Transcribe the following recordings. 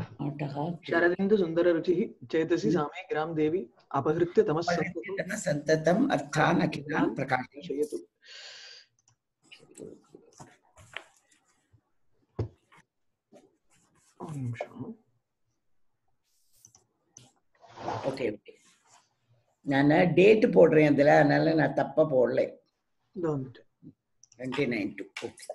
ஆட்டகா शरदिन्दु सुन्दररुचिः चेतसि सामे गिरां देवी अपहृत्य तमः सन्ततं சந்ததம் அர்த்தான் அகிலான் பிரகாஷ் शयतु ஒரு நிமிஷம் ஓகே ஓகே நான் டேட் போடுறேன் அதுல அதனால நான் தப்பா போடல இதோ வந்துட்டு twenty nine two okay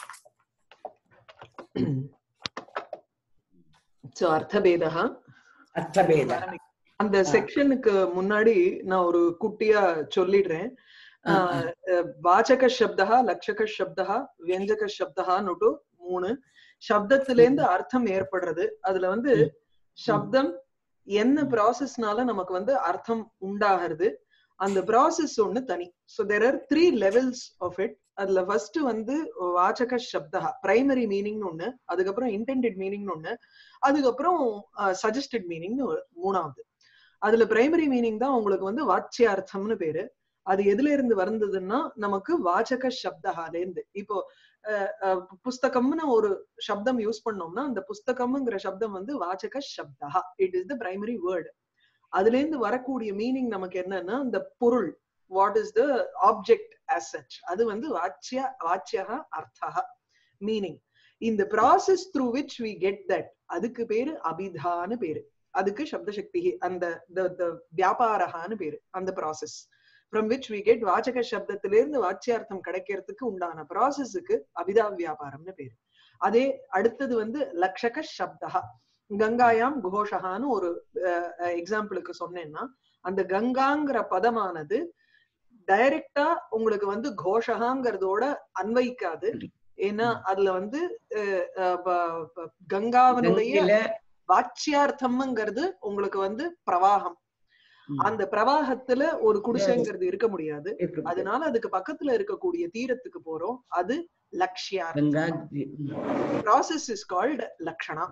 so அர்த்தபேதா அர்த்தபேதா அந்த செக்ஷனுக்கு முன்னாடி நான் ஒரு குட்டியா சொல்லிடுறேன் ஆ, ஆ. ஆஹ் அஹ் வாச்சக சப்தா லட்சக சப்தா வியஞ்சக சப்தான்னுட்டு மூணு சப்தத்துல இருந்து அர்த்தம் ஏற்படுறது அதுல வந்து ம். சப்தம் என்ன ப்ராசஸ்னால நமக்கு வந்து அர்த்தம் உண்டாகிறது அந்த ப்ராசஸ் ஒண்ணு தனி so there are three levels of it அதுல ஃபர்ஸ்ட் வந்து வாச்சக சப்தா பிரைமரி மீனிங் ஒண்ணு அதுக்கப்புறம் இன்டென்டட் மீனிங் ஒண்ணு அதுக்கப்புறம் சஜஸ்டட் மீனிங் மூணாவது அதுல பிரைமரி மீனிங் தான் உங்களுக்கு வந்து வாச்சியார்த்தம்னு பேரு அது எதுல இருந்து வந்ததுன்னா நமக்கு வாச்சக சப்தகால இருந்து இப்போ அஹ், அஹ், புஸ்தகம்னு ஒரு சப்தம் யூஸ் பண்ணோம்னா அந்த புஸ்தகம்ங்கிற சப்தம் வந்து வாச்சக சப்தா it is the primary word அதுல இருந்து வரக்கூடிய மீனிங் நமக்கு என்னன்னா அந்த பொருள் what is the object as such அது வந்து வாச்சிய வாச்சியக அர்த்தா மீனிங் இந்த process through which we get that அதுக்கு பேரு அபிதான்னு பேரு அதுக்கு சப்த சக்தி அந்த வியாபாரகான்னு பேரு அந்த process from which we get வாச்சக சப்தத்திலிருந்து வாச்சியார்த்தம் கிடைக்கிறதுக்கு உண்டான ப்ராசஸுக்கு அபிதா வியாபாரம்னு பேரு அதே அடுத்தது வந்து லக்ஷக சப்தா கங்காயாம் குஹோஷகான்னு ஒரு எக்ஸாம்பிளுக்கு சொன்னேன்னா அந்த கங்காங்கிற பதமானது டைரக்டா உங்களுக்கு வந்து கோஷகாங்கிறதோட அன்வைக்காது ஏன்னா அதுல வந்து அஹ், அஹ், ப- ப- கங்காவனுடைய கங்கையில வாச்சியார்த்தம்ங்கிறது உங்களுக்கு வந்து பிரவாகம் ம், அந்த பிரவாகத்துல ஒரு குடிசைங்கிறது இருக்க முடியாது இருக்கு. அதனால அதுக்கு பக்கத்துல இருக்கக்கூடிய தீரத்துக்கு போறோம் அது லக்ஷ்யார்த்தம் கங்கா தி- ம், ப்ராசஸ் இஸ் கால்ட் லக்ஷணா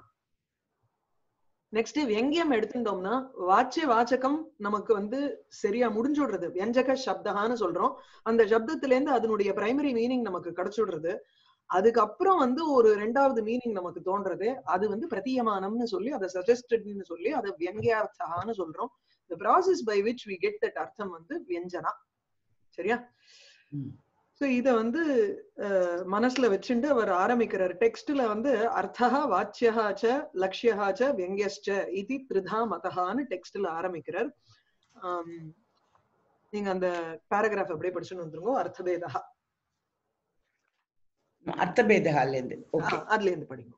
நெக்ஸ்ட் வெங்கியம் எடுத்துட்டோம்னா வாச்சிய வாச்சகம் நமக்கு வந்து சரியா முடிஞ்சுடுறது வியஞ்சக சப்தகான்னு சொல்றோம் அந்த சப்தத்துல இருந்து அதனுடைய பிரைமரி மீனிங் நமக்கு கிடைச்சுடுறது அதுக்கப்புறம் வந்து ஒரு ரெண்டாவது மீனிங் நமக்கு தோன்றது அது வந்து பிரதீயமானம்னு சொல்லி அதை சஜஸ்டட்னு சொல்லி அதை வியங்கியார்த்தகான்னு சொல்றோம் the process by which we get that அர்த்தம் வந்து வியஞ்சனா சரியா ம். சோ இத வந்து அஹ், மனசுல வச்சுட்டு அவர் ஆரம்பிக்கிறார் டெக்ஸ்ட்ல வந்து அர்த்தா வாச்சியா ச லக்ஷ்யா ச வியங்கியஸ்ச இது த்ரிதா மதஹான்னு டெக்ஸ்ட்ல ஆரம்பிக்கிறார் ஆம், நீங்க அந்த பேராகிராஃப் அப்படியே படிச்சுன்னு வந்துருங்க அர்த்தபேதா அர்த்தபேதகால இருந்து ஓகே அதுல இருந்து படிங்க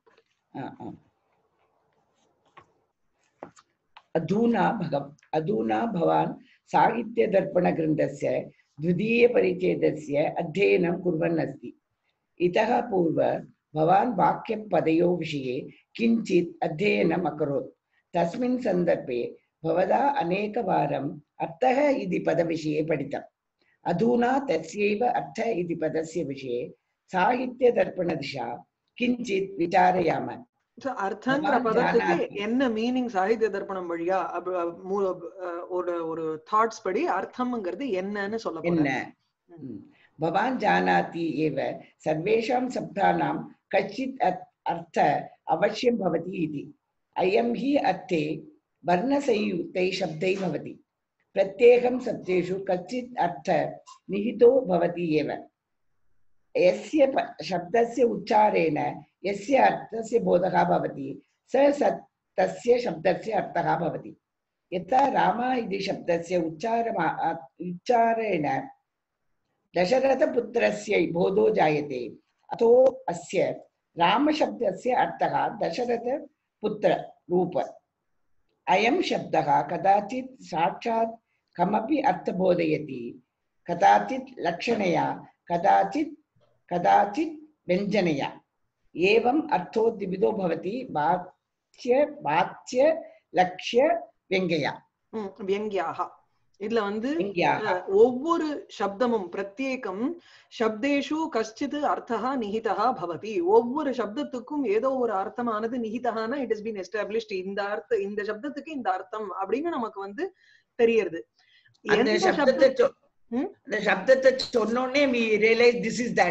अधुना भगम् अधुना भवान् साहित्यदर्पणग्रन्थस्य द्वितीयपरिच्छेदस्य अध्ययनं कुर्वन् अस्ति इतः पूर्व भवान् वाक्यपदयोः विषये किञ्चित् अध्ययनम् अकरोत् तस्मिन् सन्दर्भे भवता अनेकवारम् अर्थः इति पदविषये पठितम् अधुना तस्यैव अर्थ इति पदस्य विषये साहित्यदर्पणदिशा किञ्चित् विचारयामः So, அர்த்தங்கிற பகவான் பதத்துக்கு ஜானாதி. என்ன மீனிங் சாகித்ய தர்ப்பணம் வழியா அப்ப, மூ- அஹ், ஒரு ஒரு தாட்ஸ் படி அர்த்தம்ங்கிறது என்னன்னு சொல்ல என்ன போறேன் ம். भवान् जानाति एव सर्वेषां शब्दानां कश्चित् अ- अर्थ अवश्यं भवति इति अयं हि अर्थे वर्णसंयुक्तैः शब्दैः भवति प्रत्येकं शब्देषु कश्चित् अर्थ निहितो भवति एव यस्य प- शब्दस्य उच्चारेण यस्य अर्थस्य बोधः भवति स स तस्य शब्दस्य अर्थः भवति यथा राम इति शब्दस्य उच्चारमा उच्चारेण दशरथपुत्रस्य बोधो जायते अतो अस्य रामशब्दस्य अर्थः दशरथपुत्र रूप अयं शब्दः कदाचित् साक्षात् कमपि अर्थबोधयति कदाचित् लक्षणया कदाचित् कदाचित् व्यञ्जनया एवम् अर्थो द्विविधो भवति वाच्य वाच्य लक्ष्य व्यङ्ग्यया ம், வியங்கியாக இதுல வந்து व्यङ्ग्याः அஹ், ஒவ்வொரு சப்தமும் பிரத்யேகம் சப்தேஷு கஷ்டித் அர்த்தா நிஹிதா பவதி ஒவ்வொரு சப்தத்துக்கும் ஏதோ ஒரு அர்த்தமானது நிஹிதகான இட் இஸ் பீன் எஸ்டாப்ளிஷ்ட் இந்த அர்த்த இந்த சப்தத்துக்கு இந்த அர்த்தம் அப்படின்னு நமக்கு வந்து தெரியறது அந்த எந்த சப்தத்தை சப்த சொ- ம்? அந்த சப்தத்தை சொன்னோடனே we realize this is that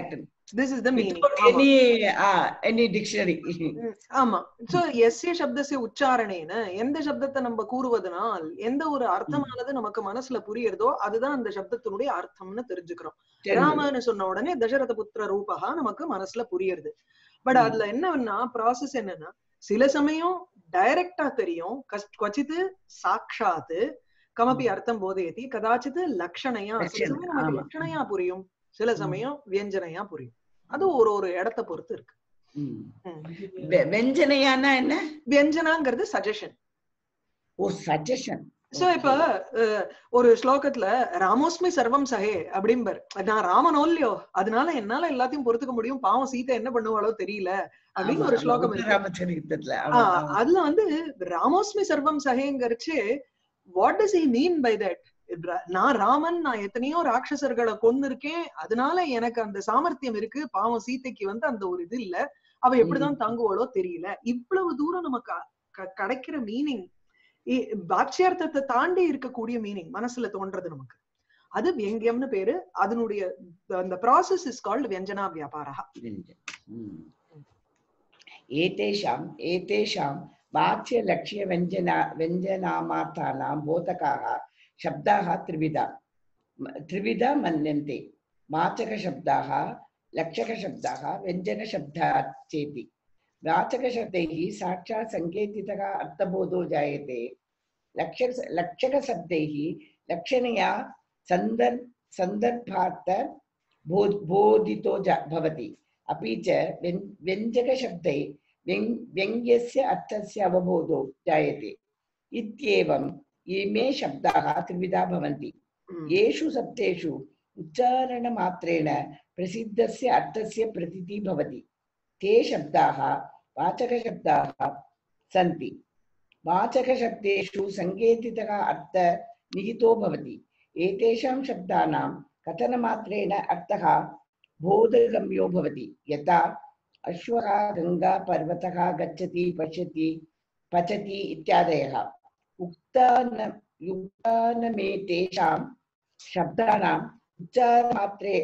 this is the meaning Without any uh, any dictionary. ஆமா சோ எஸ்ய சப்தசிய உச்சாரணேன எந்த சப்தத்தை நம்ம கூறுவதனால் எந்த ஒரு அர்த்தமானது நமக்கு மனசுல புரியுறதோ அதுதான் அந்த சப்தத்தினுடைய அர்த்தம்னு தெரிஞ்சுக்கிறோம் ராமன்னு சொன்ன உடனே தசரத புத்திர ரூபகா நமக்கு மனசுல புரியுது பட் ம். அதுல என்னன்னா ப்ராசஸ் என்னன்னா சில சமயம் டைரக்டா தெரியும் கஸ்- क्वचित् சாட்சாத் கமபி அர்த்தம் போதயதி கதாச்சித் லக்ஷணையா சில லட்சணம், சமயம் நமக்கு ஆமா. லட்சணையா புரியும் சில ம். சமயம் வியஞ்சனையா புரியும் அது ஒரு ஒரு இடத்தை பொறுத்து இருக்கு ம். ம். வெ- வெஞ்சனையானா என்ன வியஞ்சனாங்கிறது சஜஷன் ஓ சஜஷன் சோ இப்ப அஹ், ஒரு ஸ்லோகத்துல ராமோஸ்மி சர்வம் சஹே அப்படிம்பர் நான் ராமனோ இல்லையோ அதனால என்னால எல்லாத்தையும் பொறுத்துக்க முடியும் பாவம் சீதை என்ன பண்ணுவாளோ தெரியல அப்படின்னு ஒரு ஸ்லோகம் இருக்கு ராமச்சரித்திரத்துல ஆஹ் அதுல வந்து ராமோஸ்மி சர்வம் சஹேங்கரிச்சு what does he mean by that நான் ராமன் நான் எத்தனையோ ராட்சசர்களை கொன்னு இருக்கேன் அதனால எனக்கு அந்த சாமர்த்தியம் இருக்கு பாவம் சீதைக்கு வந்து அந்த ஒரு இது இல்ல அவ எப்படிதான் தாங்குவாளோ தெரியல இவ்வளவு தூரம் நமக்கு அ- க- கிடைக்கிற மீனிங் பாட்சியார்த்தத்தை தாண்டி இருக்கக்கூடிய மீனிங் மனசுல தோன்றது நமக்கு அது வியங்கியம்னு பேரு அதனுடைய அந்த ப்ராசஸ் இஸ் கால்டு வியஞ்சனா வியாபாரா व्यञ्जनम् एतेषाम् एतेषां वाच्यलक्ष्यव्यञ्जना व्यञ्जनामार्थानां बोधकाः शब्दाः त्रिविधा म- त्रिविधा मन्यन्ते वाचकशब्दाः लक्षकशब्दाः व्यञ्जनशब्दाः चेति वाचकशब्दैः साक्षात् सङ्केतितः अर्थबोधो जायते लक्ष लक्षकशब्दैः लक्षणया सन्दर् सन्दर्भार्थ बो बोधितो ज भवति अपि च व्यन् व्यञ्जकशब्दै व्यङ् व्यङ्ग्यस्य अर्थस्य अवबोधो जायते इत्येवम् इमे शब्दाः त्रिविधा भवन्ति येषु शब्देषु उच्चारणमात्रेण प्रसिद्धस्य अर्थस्य प्रतीतिः भवति ते शब्दाः वाचकशब्दाः सन्ति वाचकशब्देषु सङ्केतितः अर्थ निहितो भवति एतेषां शब्दानां कथनमात्रेण अर्थः बोधगम्यो भवति यथा अश्वः गङ्गा पर्वतः गच्छति पश्यति पचति इत्यादयः उक्तान युक्तानमेतेषां शब्दानाम् उच्चारमात्रे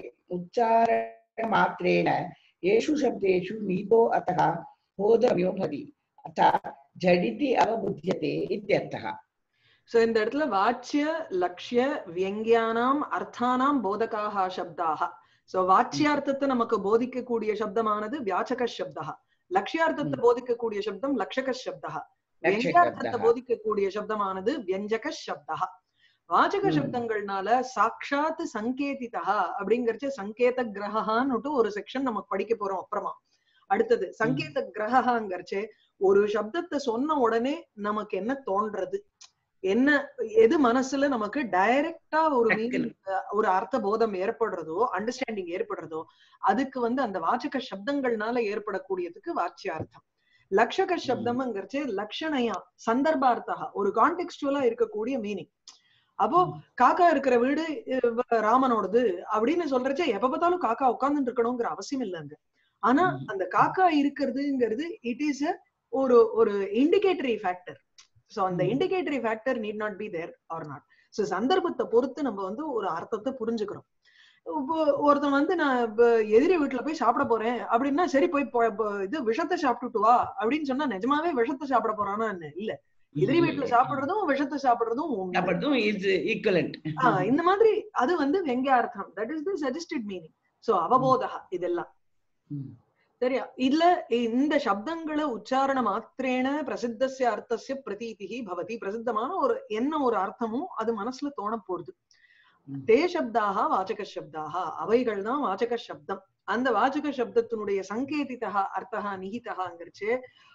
उच्चारणमात्रेण येषु शब्देषु नीतो अतः बोधगम्यो भवति अतः झटिति अवबुध्यते इत्यर्थः சோ இந்த இடத்துல வாச்சிய லட்சிய வியங்கியானாம் அர்த்தானாம் போதகாக சப்தாக சோ வாச்சியார்த்தத்தை நமக்கு போதிக்கக்கூடிய சப்தமானது வியாச்சக சப்தா லட்சியார்த்தத்தை போதிக்கக்கூடிய சப்தம் லட்சக சப்தா வியங்கியார்த்தத்தை போதிக்கக்கூடிய சப்தமானது வியஞ்சக சப்தா வாச்சக ம். சப்தங்கள்னால சாட்சாத் சங்கேதிதா அப்படிங்கறச்சு சங்கேத கிரகான்னுட்டு ஒரு செக்ஷன் நம்ம படிக்க போறோம் அப்புறமா அடுத்தது சங்கேத கிரகாங்கிறச்சு ஒரு சப்தத்தை சொன்ன உடனே நமக்கு என்ன தோன்றது என்ன எது மனசுல நமக்கு டைரக்டா ஒரு டக்குனு. meaning, ஒரு அர்த்த போதம் ஏற்படுறதோ அண்டர்ஸ்டாண்டிங் ஏற்படுறதோ அதுக்கு வந்து அந்த வாச்சக சப்தங்கள்னால ஏற்படக்கூடியதுக்கு வாச்சியார்த்தம் லக்ஷக சப்தம்ங்கிறச்சு லக்ஷணையா சந்தர்ப்பார்த்தா ஒரு கான்டெக்ஸ்டுவலா இருக்கக்கூடிய மீனிங் அப்போ காக்கா இருக்கிற வீடு அஹ், ராமனோடது அப்படின்னு சொல்றச்சே எப்ப பார்த்தாலும் காக்கா உட்கார்ந்துட்டு இருக்கணுங்கிற அவசியம் இல்லைங்க ஆனா ம். அந்த காக்கா இருக்கிறதுங்கிறது இட் இஸ் ஒரு ஒரு இண்டிகேட்டரி ஃபேக்டர் சோ அந்த ம். Indicatory factor need not be there are not so சந்தர்ப்பத்தை பொறுத்து நம்ம வந்து ஒரு அர்த்தத்தை புரிஞ்சுக்கிறோம் இப்போ ஒருத்தன் வந்து நான் இப்ப எதிரி வீட்டுல போய் சாப்பிட போறேன் அப்படின்னா சரி போய் பொ- பொ- இது விஷத்தை சாப்பிட்டுட்டு வா அப்படின்னு சொன்னா நிஜமாவே விஷத்தை சாப்பிட போறானா என்ன இல்ல எதிரி வீட்டுல சாப்பிடுறதும் விஷத்தை சாப்பிடுறதும் ஒண்ணு. சாப்பிடுறதும் is equivalent. ஆஹ் இந்த மாதிரி அது வந்து வெங்கியார்த்தம் that is the suggested meaning so அவபோதா இதெல்லாம் ம். சரியா இதுல இந்த சப்தங்களை உச்சாரண மாத்திரேன பிரசித்தசிய அர்த்தசிய பிரதீதிகி பவதி பிரசித்தமான ஒரு என்ன ஒரு அர்த்தமும் அது மனசுல தோண போறது ம். தே சப்தாக வாச்சக சப்தாக அவைகள் தான் வாச்சக சப்தம் அந்த வாச்சக சப்தத்தினுடைய சங்கேதிதா அர்த்தா நிகிதகாங்கிறச்சு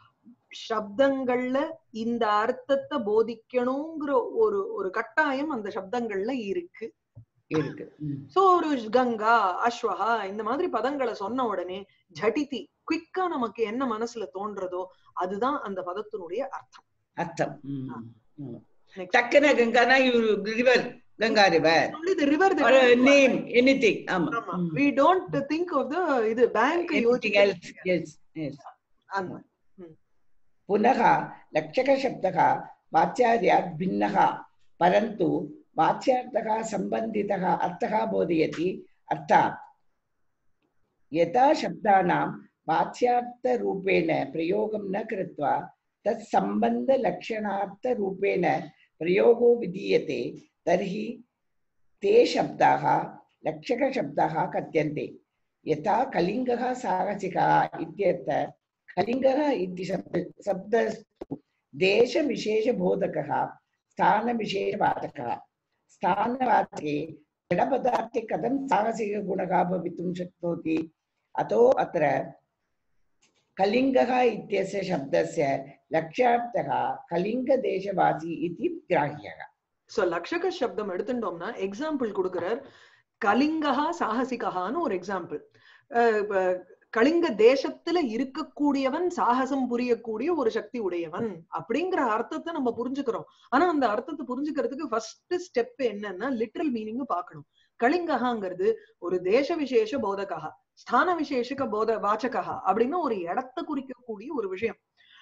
சப்தங்கள்ல இந்த அர்த்தத்தை போதிக்கணுங்கிற ஒரு ஒரு கட்டாயம் அந்த சப்தங்கள்ல இருக்கு இருக்கு ம். சோ ஒரு கங்கா அஸ்வஹா இந்த மாதிரி பதங்களை சொன்ன உடனே ஜடிதி குயிக்கா நமக்கு என்ன மனசுல தோன்றதோ அதுதான் அந்த பதத்தினுடைய அர்த்தம் அர்த்தம் ம். ம். Next. டக்குன கங்கானா river Ganga river Only the river that ஒரு we- நேம் எனிதிங் ஆமா ஆமா. ம். we don't think of the இது bank Anything else, yes, yes. அந்த पुनः लक्षकशब्दः वाच्यार्यात् भिन्नः परन्तु वाच्यार्थः सम्बन्धितः अर्थः बोधयति अर्थात् यथा शब्दानां वाच्यार्थरूपेण प्रयोगं न कृत्वा तत्सम्बन्धलक्षणार्थरूपेण प्रयोगो विधीयते तर्हि ते शब्दाः लक्षकशब्दाः कथ्यन्ते यथा कलिङ्गः साहसिकः इत्यत्र कलिङ्गः इति शब्द शब्दस्तु देशविशेषबोधकः स्थानविशेषवाचकः स्थानवाचके जडपदार्थे कथं साहसिकगुणः भवितुं शक्नोति अतो अत्र कलिङ्गः इत्यस्य शब्दस्य लक्ष्यार्थः कलिङ्गदेशवासी इति ग्राह्यः சோ லக்ஷக சப்தம் எடுத்துட்டோம்னா எக்ஸாம்பிள் கொடுக்கிறார் கலிங்கஹா சாகசிகஹான்னு ஒரு எக்ஸாம்பிள் கலிங்க தேசத்துல இருக்கக்கூடியவன் சாகசம் புரியக்கூடிய ஒரு சக்தி உடையவன் அப்படிங்கிற அர்த்தத்தை நம்ம புரிஞ்சுக்கிறோம் ஆனா அந்த அர்த்தத்தை புரிஞ்சுக்கிறதுக்கு ஃபர்ஸ்ட் ஸ்டெப் என்னன்னா லிட்ரல் மீனிங் பார்க்கணும் கலிங்கஹாங்கிறது ஒரு தேச விசேஷ போதகா ஸ்தான விசேஷக போத வாச்சகா அப்படின்னு ஒரு இடத்தை குறிக்கக்கூடிய ஒரு விஷயம்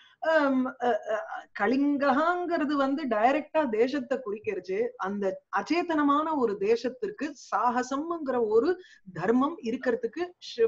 கலிங்ககாங்கிறது வந்து டைரக்டா தேசத்தை குறிக்கிறது அந்த அச்சேதனமான ஒரு தேசத்திற்கு சாகசம்ங்கிற ஒரு தர்மம் இருக்கிறதுக்கு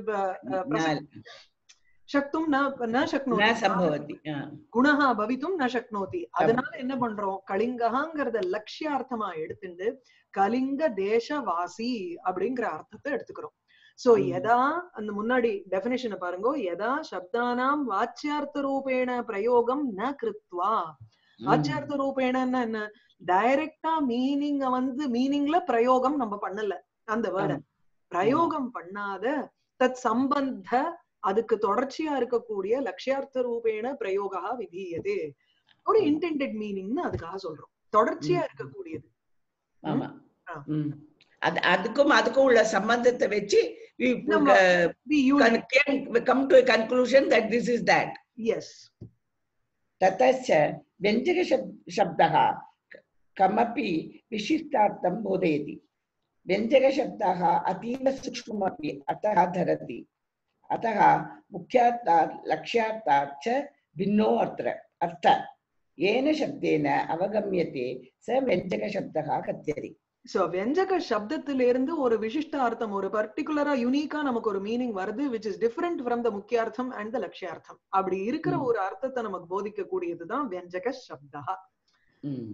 சக்தும் ந சக்னோதி குணஹா பவித்தும் ந சக்னோதி அதனால என்ன பண்றோம் கலிங்ககாங்கிறத லட்சியார்த்தமா எடுத்துட்டு கலிங்க தேசவாசி அப்படிங்கிற அர்த்தத்தை எடுத்துக்கிறோம் சோ எதா அந்த முன்னாடி டெபினேஷனை பாருங்க எதா சப்தானாம் வாச்சியார்த்த ரூபேண பிரயோகம் ந கிருத்வா வாச்சியார்த்த ரூபேணன்னா என்ன டைரக்டா மீனிங்க வந்து மீனிங்ல பிரயோகம் நம்ம பண்ணல அந்த வேர்ட பிரயோகம் பண்ணாத தத் சம்பந்த அதுக்கு தொடர்ச்சியா இருக்கக்கூடிய லட்சியார்த்த ரூபேண பிரயோகா விதியது ஒரு இன்டென்டட் மீனிங்னு அதுக்காக சொல்றோம் தொடர்ச்சியா இருக்கக்கூடியது ஆமா அது அதுக்கும் அதுக்கும் உள்ள சம்பந்தத்தை வச்சு we நம்ம uh, we use can, can come to a conclusion that this is that. yes ततश्च व्यञ्जकशब्दः कमपि विशिष्टार्थं बोधयति व्यञ्जकशब्दः अतीव सूक्ष्ममपि अतः धरति अतः मुख्यार्थात् लक्ष्यार्थात् च भिन्नो अत्र अर्थ येन शब्देन अवगम्यते स व्यञ्जकशब्दः कथ्यते சோ வெஞ்சக சப்தத்தில இருந்து ஒரு விசிஷ்ட அர்த்தம் ஒரு பர்டிகுலரா யூனிக்கா நமக்கு ஒரு மீனிங் வருது which is different from the முக்கியார்த்தம் அண்ட் த லட்சியார்த்தம் அப்படி இருக்கிற ம். ஒரு அர்த்தத்தை நமக்கு போதிக்க கூடியதுதான் வெஞ்சக சப்தா Mm.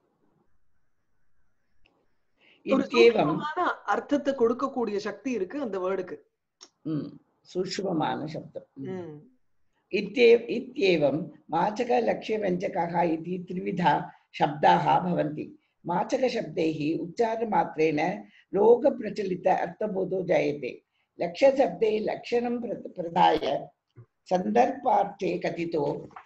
ஒரு इत्येवं சூக்ஷ்மமான அர்த்தத்தை கொடுக்கக்கூடிய சக்தி இருக்கு அந்த வேர்டுக்கு mm, सूक्ष्ममानशब्दम् Mm. इत्येव इत्येवं माचकलक्ष्यव्यञ्जकाः इति त्रिविधा शब्दाः भवन्ति माचकशब्दैः उच्चारणमात्रेण लोकप्रचलित अर्थबोधो जायते लक्ष्यशब्दे लक्षणं प्र- प्रदाय सन्दर्भार्थे कथितो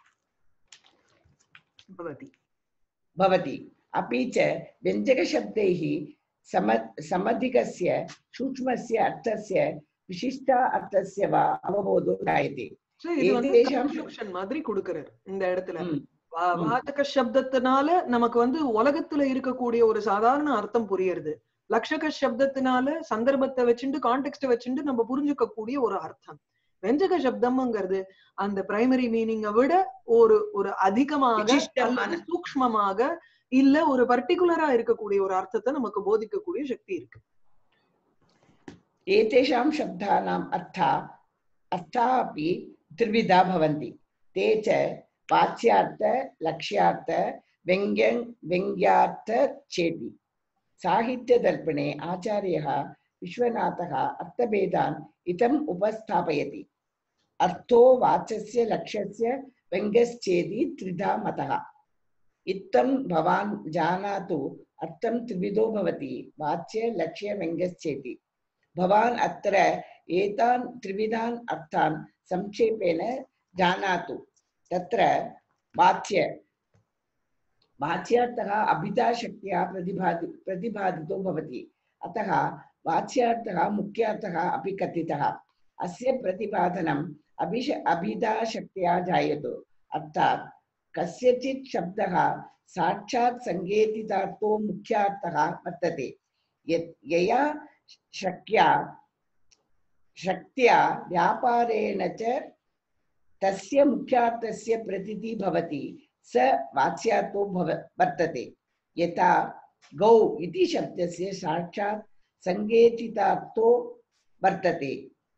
பவதி भवति अपि च व्यञ्जकशब्दैः सम समधिकस्य सूक्ष्मस्य अर्थस्य विशिष्ट अर्थस्य वा अवबोधो जायते So இது வந்து ஏதேஷாம் conclusion மாதிரி கொடுக்கிறார் இந்த இடத்துல Mm. வா- ம். வாச்சக சப்தத்தினால நமக்கு வந்து உலகத்துல இருக்கக்கூடிய ஒரு சாதாரண அர்த்தம் புரியுது லட்சக சப்தத்தினால சந்தர்ப்பத்தை வச்சுட்டு கான்டெக்ட் வச்சுட்டு நம்ம புரிஞ்சுக்க கூடிய ஒரு அர்த்தம் வெஞ்சக சப்தம்ங்கிறது அந்த பிரைமரி மீனிங்கை விட ஒரு ஒரு அதிகமாக விசிஷ்டமான. அல்லது சூக்ஷ்மமாக இல்ல ஒரு பர்டிகுலரா இருக்கக்கூடிய ஒரு அர்த்தத்தை நமக்கு போதிக்கக்கூடிய சக்தி இருக்கு एतेषां शब्दानाम् अर्था अर्थाः अपि त्रिविधा भवन्ति ते च वाच्यार्थ लक्ष्यार्थ व्यङ्ग्यं व्यङ्ग्यार्थ चेति साहित्यदर्पणे आचार्यः विश्वनाथः अर्थभेदान् इत्थम् उपस्थापयति अर्थो वाचस्य लक्ष्यस्य व्यङ्ग्यश्चेति त्रिधा मतः इत्थं भवान् जानातु अर्थं त्रिविधो भवति वाच्य लक्ष्य व्यङ्ग्यश्चेति भवान् अत्र एतान् त्रिविधान् अर्थान् संक्षेपेण जानातु तत्र वाच्य वाच्यार्थः अभिधाशक्त्या प्रतिभाति प्रतिपादितो भवति अतः वाच्यार्थः मुख्यार्थः अपि कथितः अस्य प्रतिपादनम् अभिष अभिधाशक्त्या जायते अर्थात् कस्यचित् शब्दः साक्षात् सङ्केतितार्थो मुख्यार्थः वर्तते यत् यया शक्या शक्त्या व्यापारेण च तस्य मुख्यार्थस्य प्रतीतिः भवति स वाच्यार्थो भव वर्तते यथा गौ इति शब्दस्य साक्षात् सङ्केतितार्थो वर्तते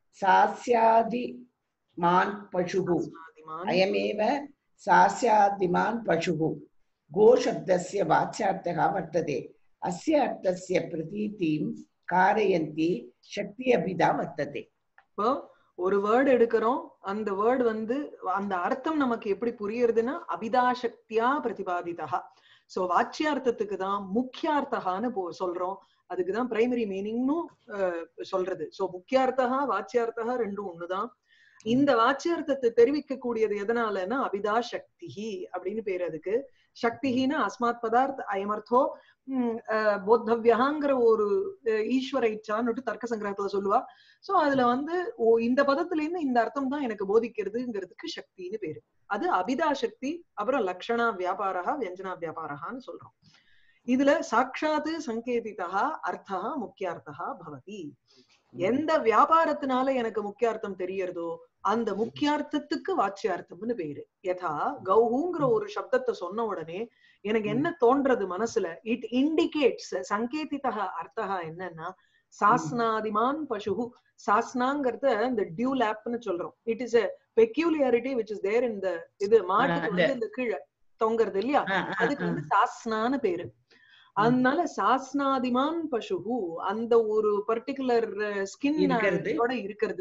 सास्यादिमान् पशुः ஆதிமான் अयमेव सास्यादिमान् पशुः गोशब्दस्य वाच्यार्थः वर्तते अस्य अर्थस्य प्रतीतिं कारयन्ती शक्ति अभिधा वर्तते இப்போ ஒரு வேர்டு எடுக்கிறோம் அந்த வேர்டு வந்து அந்த அர்த்தம் நமக்கு எப்படி புரியுறதுன்னா அபிதாசக்தியா பிரதிபாதிதா சோ வாச்சியார்த்தத்துக்கு தான் முக்கியார்த்தகான்னு போ சொல்றோம் அதுக்குதான் பிரைமரி மீனிங்னும் சொல்றது சோ முக்கியார்த்தகா வாச்சியார்த்தகா ரெண்டும் ஒண்ணுதான் இந்த வாச்சியார்த்தத்தை தெரிவிக்க கூடியது எதனாலன்னா அபிதா சக்திஹி அப்படின்னு பேர் அதுக்கு சக்திஹின்னு அஸ்மாத் பதார்த் அயமர்த்தோ உம் அஹ் போத்தவ்யகாங்கிற ஒரு அஹ் ஈஸ்வர இச்சான்னு தர்க்க சங்கிரகத்துல சொல்லுவா சோ அதுல வந்து ஓ இந்த பதத்துல இருந்து இந்த அர்த்தம் தான் எனக்கு போதிக்கிறதுங்கிறதுக்கு சக்தின்னு பேரு அது அபிதா சக்தி அப்புறம் லக்ஷணா வியாபாரா வியஞ்சனா வியாபாரகான்னு சொல்றோம் இதுல சாட்சாத்து சங்கேதிதா அர்த்தா முக்கியார்த்தா பவதி எந்த வியாபாரத்தினால எனக்கு முக்கியார்த்தம் தெரியறதோ அந்த முக்கியார்த்தத்துக்கு வாச்சியார்த்தம்னு பேரு யதா கௌஹுங்கிற ஒரு சப்தத்தை சொன்ன உடனே எனக்கு என்ன தோன்றது மனசுல இட் இண்டிகேட்ஸ் சங்கேதிதா அர்த்தா என்னன்னா சாஸ்னாதிமான் பசுகு சாஸ்னாங்கிறத இந்த டியூ லேப்னு சொல்றோம் it is a peculiarity which is there இந்த இது மாட்டுக்கு வந்து இந்த கீழே தொங்குறது இல்லையா அதுக்கு வந்து சாஸ்னான்னு பேரு அதனால சாஸ்னாதிமான் பசுகு அந்த ஒரு பர்டிகுலர் ஸ்கின் இருக்கிறது. இருக்கிறது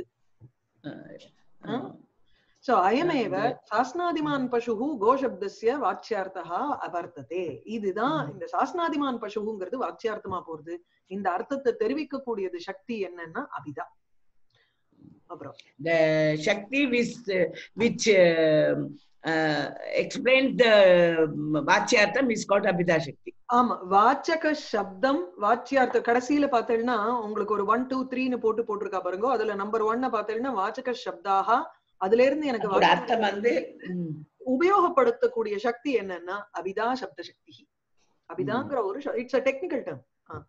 சோ அயமேவ சாஸ்னாதிமான் பசுகு கோஷப்தஸ்ய வாச்சியார்த்தா அவர்த்ததே இதுதான் ம். இந்த சாஸ்னாதிமான் பசுகுங்கிறது வாச்சியார்த்தமா போறது இந்த அர்த்தத்தை தெரிவிக்க கூடியது சக்தி என்னன்னா அபிதா அப்புறம் the Shakti which, which uh, uh, explained the Vachyartham is called Abhida Shakti. ஆமா வாச்சக சப்தம் வாச்சியார்த்த கடைசியில பார்த்தேன்னா உங்களுக்கு ஒரு ஒன் டூ த்ரீன்னு போட்டு போட்டிருக்கா பாருங்க அதுல நம்பர் ஒன்ன பார்த்தேன்னா வாச்சக சப்தாக அதுல இருந்து எனக்கு அதோட வாக்கியம் அர்த்தம் வந்து ம், உபயோகப்படுத்தக்கூடிய சக்தி என்னன்னா அபிதா சப்த சக்தி அபிதாங்கிற ஒரு இட்ஸ் அ டெக்னிக்கல் டேர்ம்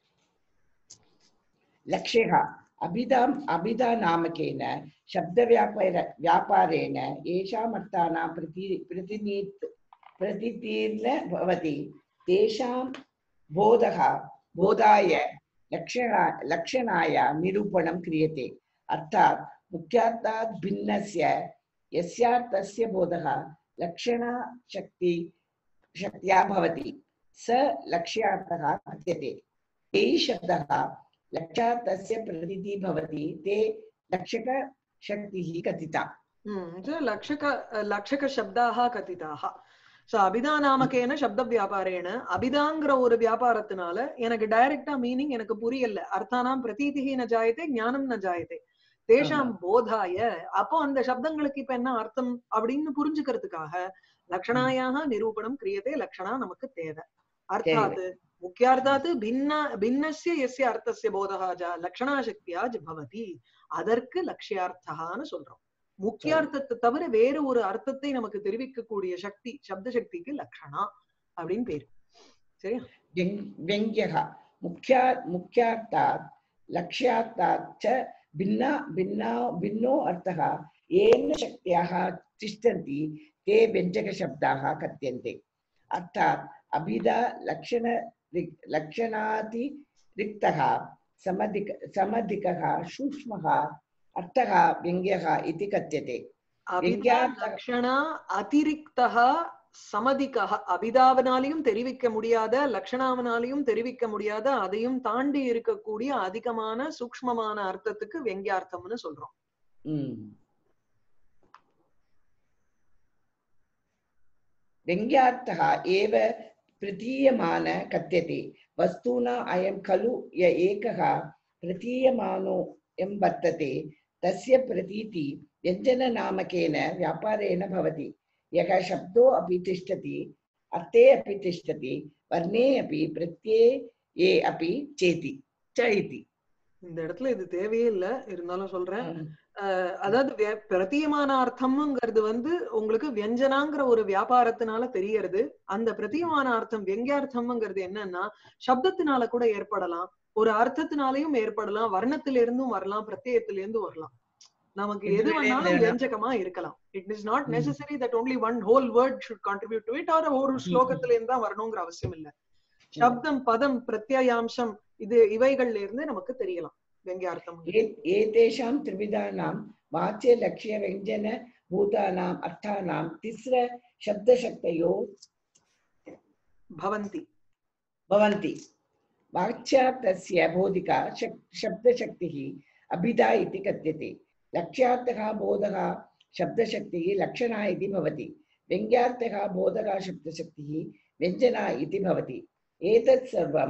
लक्ष्यः अभिधाम् अभिधा नामकेन शब्दव्यापार व्यापारेण येषाम् अर्थानां प्रति प्रतिनीत् प्रतितीर्न भवति तेषां बोधः बोधाय लक्षणा लक्षणाय निरूपणं क्रियते अर्थात् मुख्यार्थात् भिन्नस्य यस्यार्थस्य बोधः लक्षणशक्ति शक्त्या भवति स लक्ष्यार्थः कथ्यते ते शब्दः लक्षार्थस्य प्रतीतिः भवति ते लक्षकशक्तिः कथिता லக்ஷக லக்ஷக சப்தாக கதிதாக சோ அபிதா நாமக்கேன சப்த வியாபாரேன அபிதாங்கிற ஒரு வியாபாரத்தினால எனக்கு டைரக்டா மீனிங் எனக்கு புரியல அர்த்தானாம் பிரதீதிகி ந ஜாயத்தே ஞானம் ந ஜாயத்தே தேஷாம் போதாய அப்போ அந்த சப்தங்களுக்கு இப்ப என்ன அர்த்தம் அப்படின்னு புரிஞ்சுக்கிறதுக்காக லக்ஷணாயாக நிரூபணம் கிரியதே லக்ஷணா நமக்கு தேவை அர்த்தாத் முக்கியார்த்தாத் பின்ன பின்னஸ்ய எஸ்ய அர்த்தஸ்ய போதகா ஜ லக்ஷணா சக்தியா ஜ பவதி அதற்கு லட்சியார்த்தகான்னு சொல்றோம் முக்கியார்த்தத்தை தவிர வேற ஒரு அர்த்தத்தை நமக்கு தெரிவிக்கக்கூடிய சக்தி சப்த சக்திக்கு லக்ஷணா அப்படின்னு பேரு சரியா व्यङ्- व्यङ्ग्यः मुख्या मुख्यार्थात् लक्ष्यार्थात् च भिन्ना भिन्ना भिन्नो अर्थः येन शक्त्याः तिष्ठन्ति ते व्यञ्जकशब्दाः कथ्यन्ते अर्थात् अभिधा लक्षण रि- लक्षणातिरिक्तः समधिक समधिकः सूक्ष्मः अर्थः व्यङ्ग्यः इति कथ्यते அபிதா விஞ்ஞான- லக்ஷணா அதிரிக்தா சமதிகா அபிதாவனாலையும் தெரிவிக்க முடியாத லக்ஷணாவனாலையும் தெரிவிக்க முடியாத அதையும் தாண்டி இருக்கக்கூடிய அதிகமான சூக்ஷ்மமான அர்த்தத்துக்கு வெங்கியார்த்தம்னு சொல்றோம் Mm. व्यङ्ग्यार्थः एव प्रतीयमान कथ्यते वस्तुना अयं खलु य एकः प्रतीयमानो यं वर्तते तस्य प्रतीति व्यञ्जननामकेन व्यापारेण भवति यः शब्दो अपि तिष्ठति अर्थे अपि तिष्ठति वर्णे अपि प्रत्यये ये अपि चेति च इति இந்த இடத்துல இது தேவையே இல்ல இருந்தாலும் சொல்றேன் அஹ் அதாவது வே- பிரத்தியமான அர்த்தம்ங்கிறது வந்து உங்களுக்கு வியஞ்சனாங்கிற ஒரு வியாபாரத்தினால தெரியறது அந்த பிரத்தியமான அர்த்தம் வெங்கியார்த்தம்ங்கிறது என்னன்னா சப்தத்தினால கூட ஏற்படலாம் ஒரு அர்த்தத்தினாலையும் ஏற்படலாம் வர்ணத்தில இருந்தும் வரலாம் பிரத்யத்தில இருந்தும் வரலாம் நமக்கு எது எது வேணா வேணாலும் இருக்கலாம். வியஞ்சகமா இருக்கலாம் இட் இஸ் நாட் ம். Necessary that only one whole word should contribute to it or ஒரு ஸ்லோகத்துல இருந்து தான் வரணுங்கிற அவசியம் இல்ல சப்தம் பதம் பிரத்யயாம்சம் இது இவைகள்ல இருந்து நமக்கு தெரியலாம் வெங்கியார்த்தம் ए- एतेषां त्रिविधानां वाच्यलक्ष्यव्यञ्जनभूतानाम् अर्थानां तिस्रशब्दशक्तयो பவந்தி भवन्ति वाच्यार्थस्य बोधिका शक् शब्दशक्तिः अभिधा इति कथ्यते लक्ष्यार्थः बोधः शब्दशक्तिः लक्षणा इति भवति व्यङ्ग्यार्थः बोधः शब्दशक्तिः व्यञ्जना इति भवति एतत् सर्वं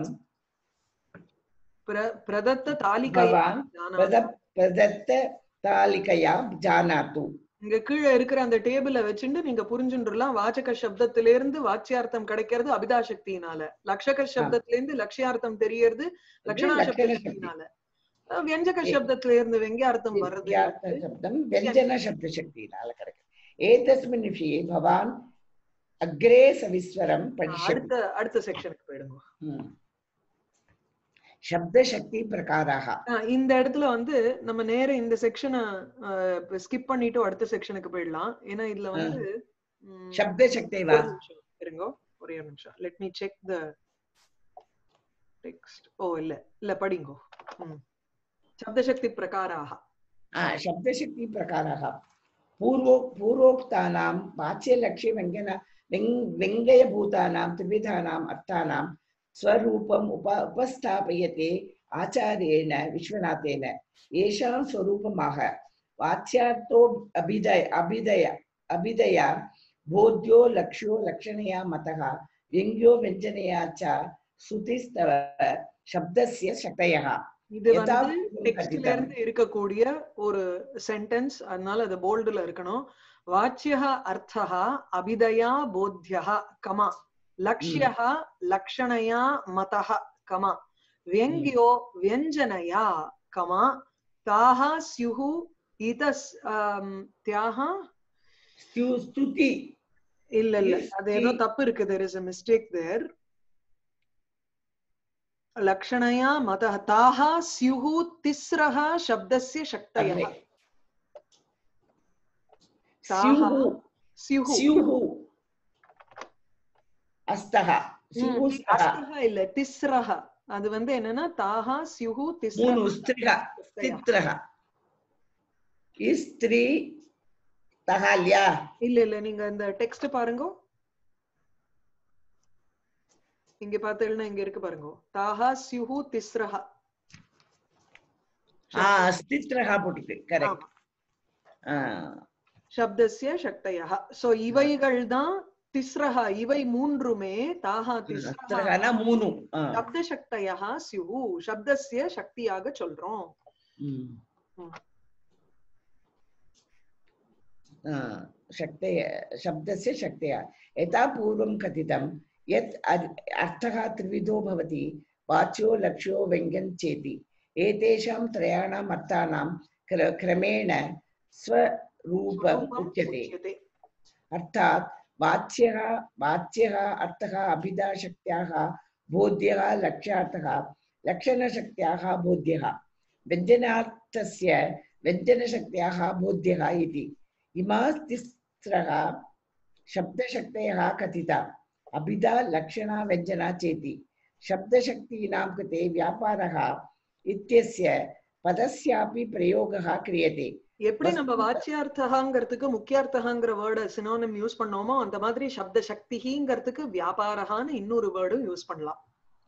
பிர- பிரதத்த தாலிகையா भवान् प्रद प्रदत्ततालिकया जानातु இங்க கீழே இருக்கிற அந்த டேபிள வச்சுட்டு நீங்க புரிஞ்சுட்டுலாம் வாச்சக சப்தத்தில இருந்து வாச்சியார்த்தம் கிடைக்கிறது அபிதா சக்தியினால லக்ஷக சப்தத்துல இருந்து லட்சியார்த்தம் தெரியறது லட்சணா லக்ஷண சக்தி. சக்தியினால அஹ் வியஞ்சக சப்தத்துல இருந்து வெங்கியார்த்தம் வர்றது शब्दं व्यञ्जनशब्दशक्तिनाल करेक्ट् एतस्मिन् विषये भवान् अग्रे सविस्वरं पठिष्यति அடுத்த அடுத்த செக்ஷனுக்கு போயிடுங்க हम्म। शब्दशक्तिप्रकाराः அஹ் இந்த இடத்துல வந்து நம்ம நேர இந்த செக்ஷனை ஸ்கிப் பண்ணிட்டு அடுத்த செக்ஷனுக்கு போயிடலாம் ஏன்னா இதுல வந்து ம், शब्दशक्ति ஒரு वा நிமிஷம் இருங்க ஒரே ஒரு நிமிஷம் let me check the text ஓ இல்ல இல்ல படிங்கோ ம். சப்தசக்தி பிரகாராக आ, शब्दशक्तिप्रकाराः पूर्वो पूर्वोक्तानां वाच्यलक्ष्यव्यङ्जन व्यङ् व्यङ्गयभूतानां त्रिविधानाम् अर्थानां स्वरूपम् उप उपस्थापयते आचार्येण विश्वनाथेन येषां स्वरूपमाह वाच्यार्थो अभिदय अभिदय अभिदया बोध्यो लक्ष्यो लक्षणया मतः व्यङ्ग्यो व्यञ्जनया च श्रुतिस्तव शब्दस्य शक्तयः இது यथा வந்து पूर्वं டெக்ஸ்ட்ல कथितम् இருந்து இருக்கக்கூடிய ஒரு சென்டென்ஸ் அதனால அது போல்டுல இருக்கணும் வாச்சிய அர்த்தः அபிதயா போத்தியः கமா லக்ஷ்யः லக்ஷணயா மதः கமா व्यङ्ग्यो व्यञ्जनया कमा ताः स्युः इतस् आम्, त्याः स्तु- स्तुति இல்ல இல்ல Yes, அது ஏதோ the- தப்பு இருக்கு there is a mistake there லக்ஷணயா மதः ताः स्युः तिस्रः शब्दस्य शक्तयः अग्रे। ताः स्युः स्युः स्युः अस्तः ம், स्युः स्तः அஸ்தः இல்ல திஸ்ரஹ அது வந்து என்னன்னா தாஹா ஸ்யுஹு திஸ்ரஹ मूनु स्त्रिः तित्रः स्त्री तः ल्या இல்ல இல்ல நீங்க இந்த டெக்ஸ்ட் பாருங்க இங்க பார்த்தீங்கன்னா இங்க இருக்கு பாருங்க தாஹா ஸ்யுஹு திஸ்ரஹ आ स्तित्रः पुटित् करेक्ट् சப்தஸ்ய சக்தயः சோ இவைகள் தான் திஸ்ரஹ இவை மூன்றுமே தாஹா திஸ்ரஹ स्त्रः न मूनु आ, சப்த சக்தயः ஸ்யுஹு சப்தஸ்ய சக்தியாக சொல்றோம் ம். ம். आ, शक्तय शब्दस्य शक्तया यथा पूर्वं कथितं यत् अर्- अर्थः त्रिविधो भवति वाच्यो लक्ष्यो व्यङ्ग्यं चेति एतेषां त्रयाणाम् अर्थानां क्र- क्रमेण स्वरूपम् स्वरूपम् उच्यते उच्यते अर्थात् वाच्यः वाच्यः अर्थः अभिधाशक्त्याः बोध्यः लक्ष्यार्थः लक्षणशक्त्याः बोध्यः व्यञ्जनार्थस्य व्यञ्जनशक्त्याः बोध्यः इति इमाः तिस्रः शब्दशक्तयः कथिता अभिधा लक्षणा व्यञ्जना चेति शब्दशक्तीनां कृते व्यापारः इत्यस्य पदस्यापि प्रयोगः क्रियते எப்படி நம்ம வஸ்து- வாச்சியார்த்தகாங்கிறதுக்கு முக்கியார்த்தகாங்கிற வேர்டு சினோனிம் யூஸ் பண்ணோமோ அந்த மாதிரி சப்த சக்திங்கிறதுக்கு வியாபாரகான்னு இன்னொரு வேர்டும் யூஸ் பண்ணலாம்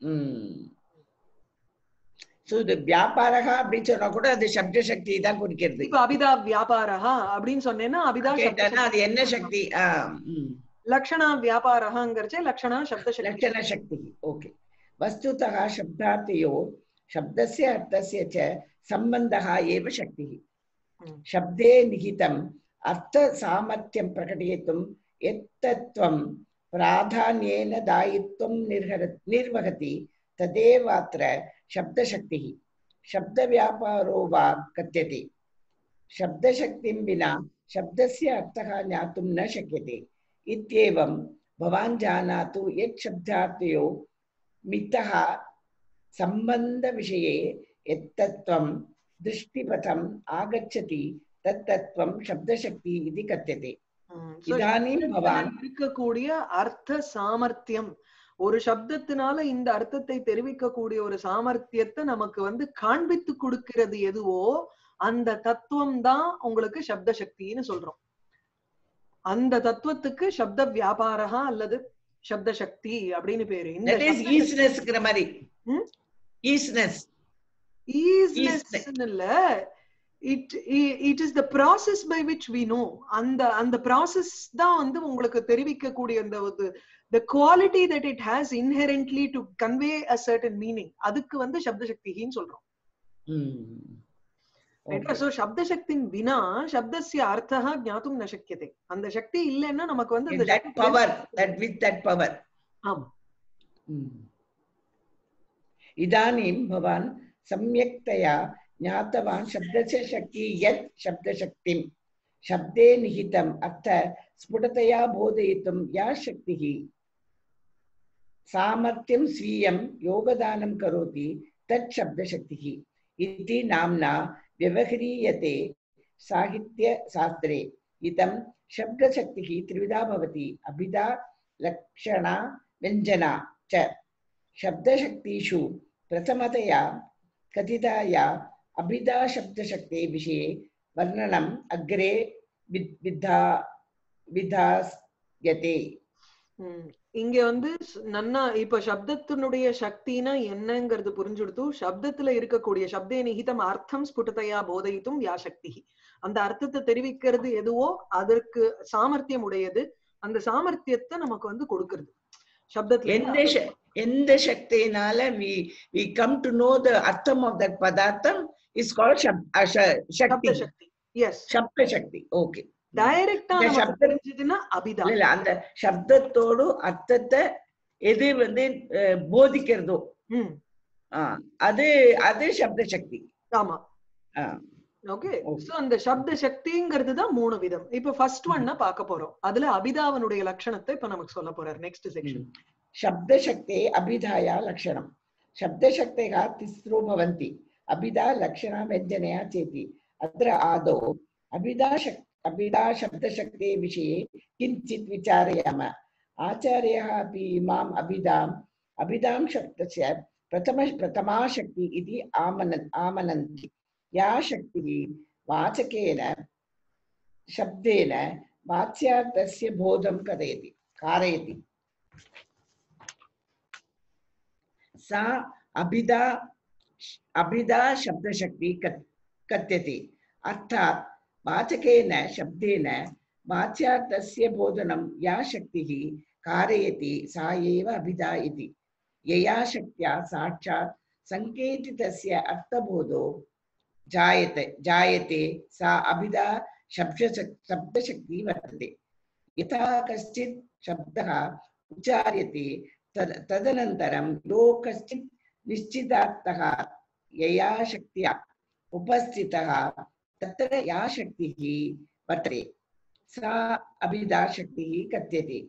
ஸோ இது வியாபாரகா அப்படின்னு சொன்னா கூட அது சப்த சக்தி தான் குறிக்கிறது இப்ப அபிதா வியாபாரகா அப்படின்னு சொன்னேன்னா அபிதா சப்த கேட்டானா அது சக்தி. என்ன சக்தி ஆ, ம். லக்ஷணா வியாபாரகாங்கிறச்சே லக்ஷணா சப்த சக்தி लक्षणशक्तिः ओके वस्तुतः शब्दार्थयोः शब्दस्य अर्थस्य च सम्बन्धः एव शक्तिः ம். शब्दे निहितम् अर्थसामर्थ्यं प्रकटयितुं यत्तत्त्वं प्राधान्येन दायित्वं निर्हर निर्वहति तदेव अत्र शब्दशक्तिः शब्दव्यापारो वा कथ्यते शब्दशक्तिं विना शब्दस्य अर्थः ज्ञातुं न शक्यते इत्येवं भवान् जानातु यत् शब्दार्थयो मितः सम्बन्धविषये यत्तत्त्वं दृष्टिपथम् आगच्छति तत्तत्त्वं शब्दशक्ति इति कथ्यते ம். So, इदानीं சப்தத்துல भवान् இருக்கக்கூடிய அர்த்த சாமர்த்தியம் ஒரு சப்தத்தினால இந்த அர்த்தத்தை தெரிவிக்கக்கூடிய ஒரு சாமர்த்தியத்தை நமக்கு வந்து காண்பித்து கொடுக்கிறது எதுவோ அந்த தத்துவம் தான் உங்களுக்கு சப்த சக்தின்னு சொல்றோம் அந்த தத்துவத்துக்கு சப்த வியாபாரகா அல்லது சப்த சக்தி அப்படின்னு பேரு இந்த That is சப்த easinessங்கிற மாதிரி ம்? easiness ஈஸ்னஸ் இல்ல it it is the process by which we know அந்த அந்த ப்ராசஸ் தான் வந்து உங்களுக்கு தெரிவிக்கக்கூடிய அந்த ஒரு the quality that it has inherently to convey a certain meaning அதுக்கு வந்து சப்த சக்தின்னு சொல்றோம் Hmm. ரைட்டா சோ சப்த சக்தின் வினா சப்தஸ்ய அர்த்தः ஞாத்தும் ந சக்கியதே அந்த சக்தி இல்லைன்னா நமக்கு வந்து அந்த that Sakthi power that with that power ஆமா Hmm. इदानीं भवान् सम्यक्तया ज्ञातवान् शब्दस्य शक्ति यत् शब्दशक्तिं शब्दे निहितम् अर्थ स्फुटतया बोधयितुं या शक्तिः सामर्थ्यं स्वीयं योगदानं करोति तत् शब्दशक्तिः इति नाम्ना व्यवह्रियते साहित्यशास्त्रे इदं शब्दशक्तिः त्रिविधा भवति अभिधा लक्षणा व्यञ्जना च शब्दशक्तिषु प्रथमतया कथिताया अभिधा शब्दशक्ते विषये वर्णनम् अग्रे विद्- विद्धा विधास्यते ம். இங்க வந்து ஸ்- நன்னா இப்ப சப்தத்தினுடைய சக்தினா என்னங்கிறது புரிஞ்சுடுத்து சப்தத்துல இருக்கக்கூடிய சப்தே நிகிதம் அர்த்தம் ஸ்புட்டதையா போதயித்தும் யா சக்தி அந்த அர்த்தத்தை தெரிவிக்கிறது எதுவோ அதற்கு சாமர்த்தியம் உடையது அந்த சாமர்த்தியத்தை நமக்கு வந்து கொடுக்கிறது சப்தத்துல எந்த ச- எந்த சக்தியினால we we come to know the அர்த்தம் of that பதார்த்தம் is called shab- uh, sh- சப்த சக்தி சக்தி எஸ் சப்த சக்தி ஓகே டைரக்டா இந்த நமக்கு சப்த- தெரிஞ்சதுன்னா அபிதா இல்ல அந்த சப்தத்தோடு அர்த்தத்தை எது வந்து அஹ், போதிக்கிறதோ ம் ஆ, அது அது சப்த சக்தி ஆமா ஆ, ஓகே Okay. சோ அந்த சப்த சக்திங்கிறது தான் மூணு விதம் இப்ப ஃபர்ஸ்ட் ஒன்ன பார்க்க போறோம் அதுல அபிதாவனுடைய லட்சணத்தை இப்ப நமக்கு சொல்ல போறார் நெக்ஸ்ட் செக்ஷன் शब्दशक्ते अभिधाया लक्षणं शब्दशक्तयः तिस्रो भवन्ति अभिधा लक्षणा व्यञ्जनया चेति अत्र आदौ अभिधा शक् अभिधा शब्दशक्तेः विषये किञ्चित् विचारयाम आचार्यः अपि इमाम् अभिधाम् अभिधां शब्दस्य प्रथम प्रथमा शक्ति इति आमन आमनन्ति या शक्तिः वाचकेन शब्देन वाच्यार्थस्य बोधं कथयति कारयति सा अभिधा अभिधा शब्दशक्ति कत्- कथ्यते अर्थात् वाचकेन शब्देन वाच्यार्थस्य बोधनं या शक्तिः कारयति सा एव अभिधा इति यया शक्त्या साक्षात् सङ्केतितस्य अर्थबोधो जायते जायते सा अभिधा शब्दशक् शब्दशक्तिः वर्तते यथा कश्चित् शब्दः उच्चार्यते तद तदनन्तरं यो कश्चित् निश्चितार्थः यया शक्त्या उपस्थितः तत्र या शक्तिः वर्तते सा अभिधा शक्तिः कथ्यते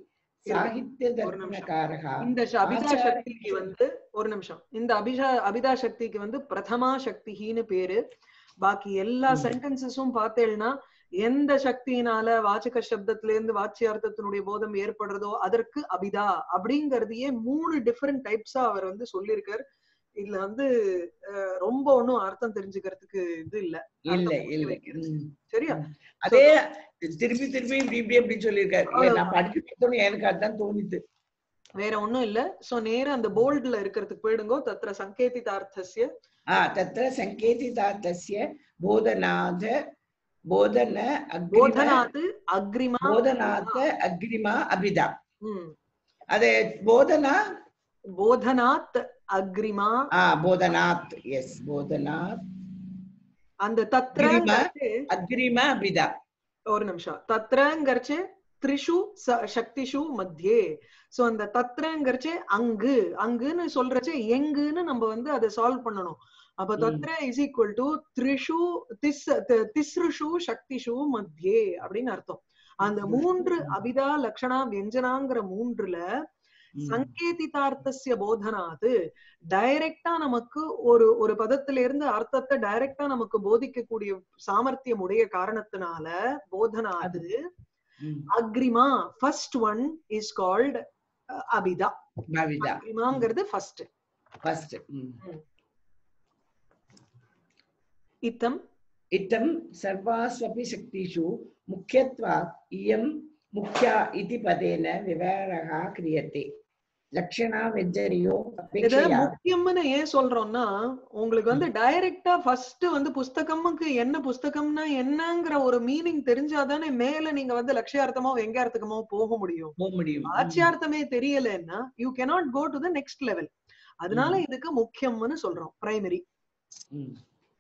साहित्यदर्शनकारः இந்த ச- அபிதா ஆச்சாரிய சக்திக்கு வந்து ஒரு நிமிஷம் இந்த அபிஷா அபிதா சக்திக்கு வந்து பிரதமா சக்தின்னு பேரு பாக்கி எல்லா ம். சென்டென்சஸும் பார்த்தேன்னா எந்த சக்தியினால வாச்சக சப்தத்துல இருந்து வாச்சியார்த்தத்தினுடைய போதம் ஏற்படுறதோ அதற்கு அபிதா அப்படிங்கறதையே மூணு டிஃபரெண்ட் டைப்ஸா அவர் வந்து சொல்லியிருக்கார் இதுல வந்து அஹ், ரொம்ப ஒண்ணும் அர்த்தம் தெரிஞ்சுக்கிறதுக்கு இது இல்ல இல்ல அர்த்தம் புரிய இல்ல வைக்கிறது. ம். சரியா அதே திருப்பி திருப்பி இப்படி இப்படி அப்படி சொல்லியிருக்காரு அவ்வளவுதான். நான் படிச்சு பார்த்தோன்னே எனக்கு அதான் தோணித்து வேற ஒண்ணும் இல்ல சோ நேரா அந்த போல்ட்ல இருக்கிறதுக்கு போயிடுங்கோ தத்ர சங்கேதிதார்த்தஸ்ய ஆ तत्र सङ्केतितार्थस्य बोधनाथ बोधन अग्रिम போதனாத்து அக்ரிமா बोधनात् अग्रिमा अभिधा ம். अदे बोधना போதனாத் அக்ரிமா आ बोधनात् यस् बोधनात् அந்த தத்ரங்கிறச்சு अग्रिम अभिधा ஒரு நிமிஷம் தத்ரங்கிறச்சு த்ரிஷு ச- சக்திஷு மத்தியே சோ அந்த தத்ரங்கிறச்சு அங்கு அங்குன்னு சொல்றச்சு எங்குன்னு நம்ம வந்து அதை சால்வ் பண்ணணும் அப்ப ம். தத்ர இஸ் ஈக்குவல் டு த்ரிஷு திஸ் தி- திஸ்ருஷு சக்திஷு மத்தியே அப்படின்னு அர்த்தம் அந்த மூன்று அபிதா லக்ஷணா வியஞ்சனாங்கிற மூன்றுல சங்கேதிதார்த்தசிய போதனாது டைரக்டா நமக்கு ஒரு ஒரு பதத்துல இருந்து அர்த்தத்தை டைரக்டா நமக்கு போதிக்கக்கூடிய சாமர்த்தியம் உடைய காரணத்தினால போதனாது ம். அக்ரிமா ஃபர்ஸ்ட் ஒன் இஸ் கால்ட் அஹ், அபிதா பவிதா அக்ரிமாங்கிறது ஃபர்ஸ்ட் ஃபர்ஸ்ட் இத்தம் इत्थं सर्वास्वपि शक्तिषु मुख्यत्वात् इयं मुख्या इति पदेन व्यवहारः क्रियते लक्षणा व्यञ्जनयो இத अपेक्षया முக்கியம்னு ஏன் சொல்றோம்னா உங்களுக்கு வந்து டைரக்டா ஃபர்ஸ்ட் வந்து புஸ்தகமுக்கு என்ன புஸ்தகம்னா என்னங்கிற ஒரு மீனிங் தெரிஞ்சாதானே மேல நீங்க வந்து லட்சியார்த்தமோ வெங்கார்த்தகமோ போக முடியும் போக முடியும் ஆச்சியார்த்தமே தெரியலன்னா you cannot go to the next level அதனால ம். இதுக்கு முக்கியம்னு சொல்றோம் பிரைமரி ம்.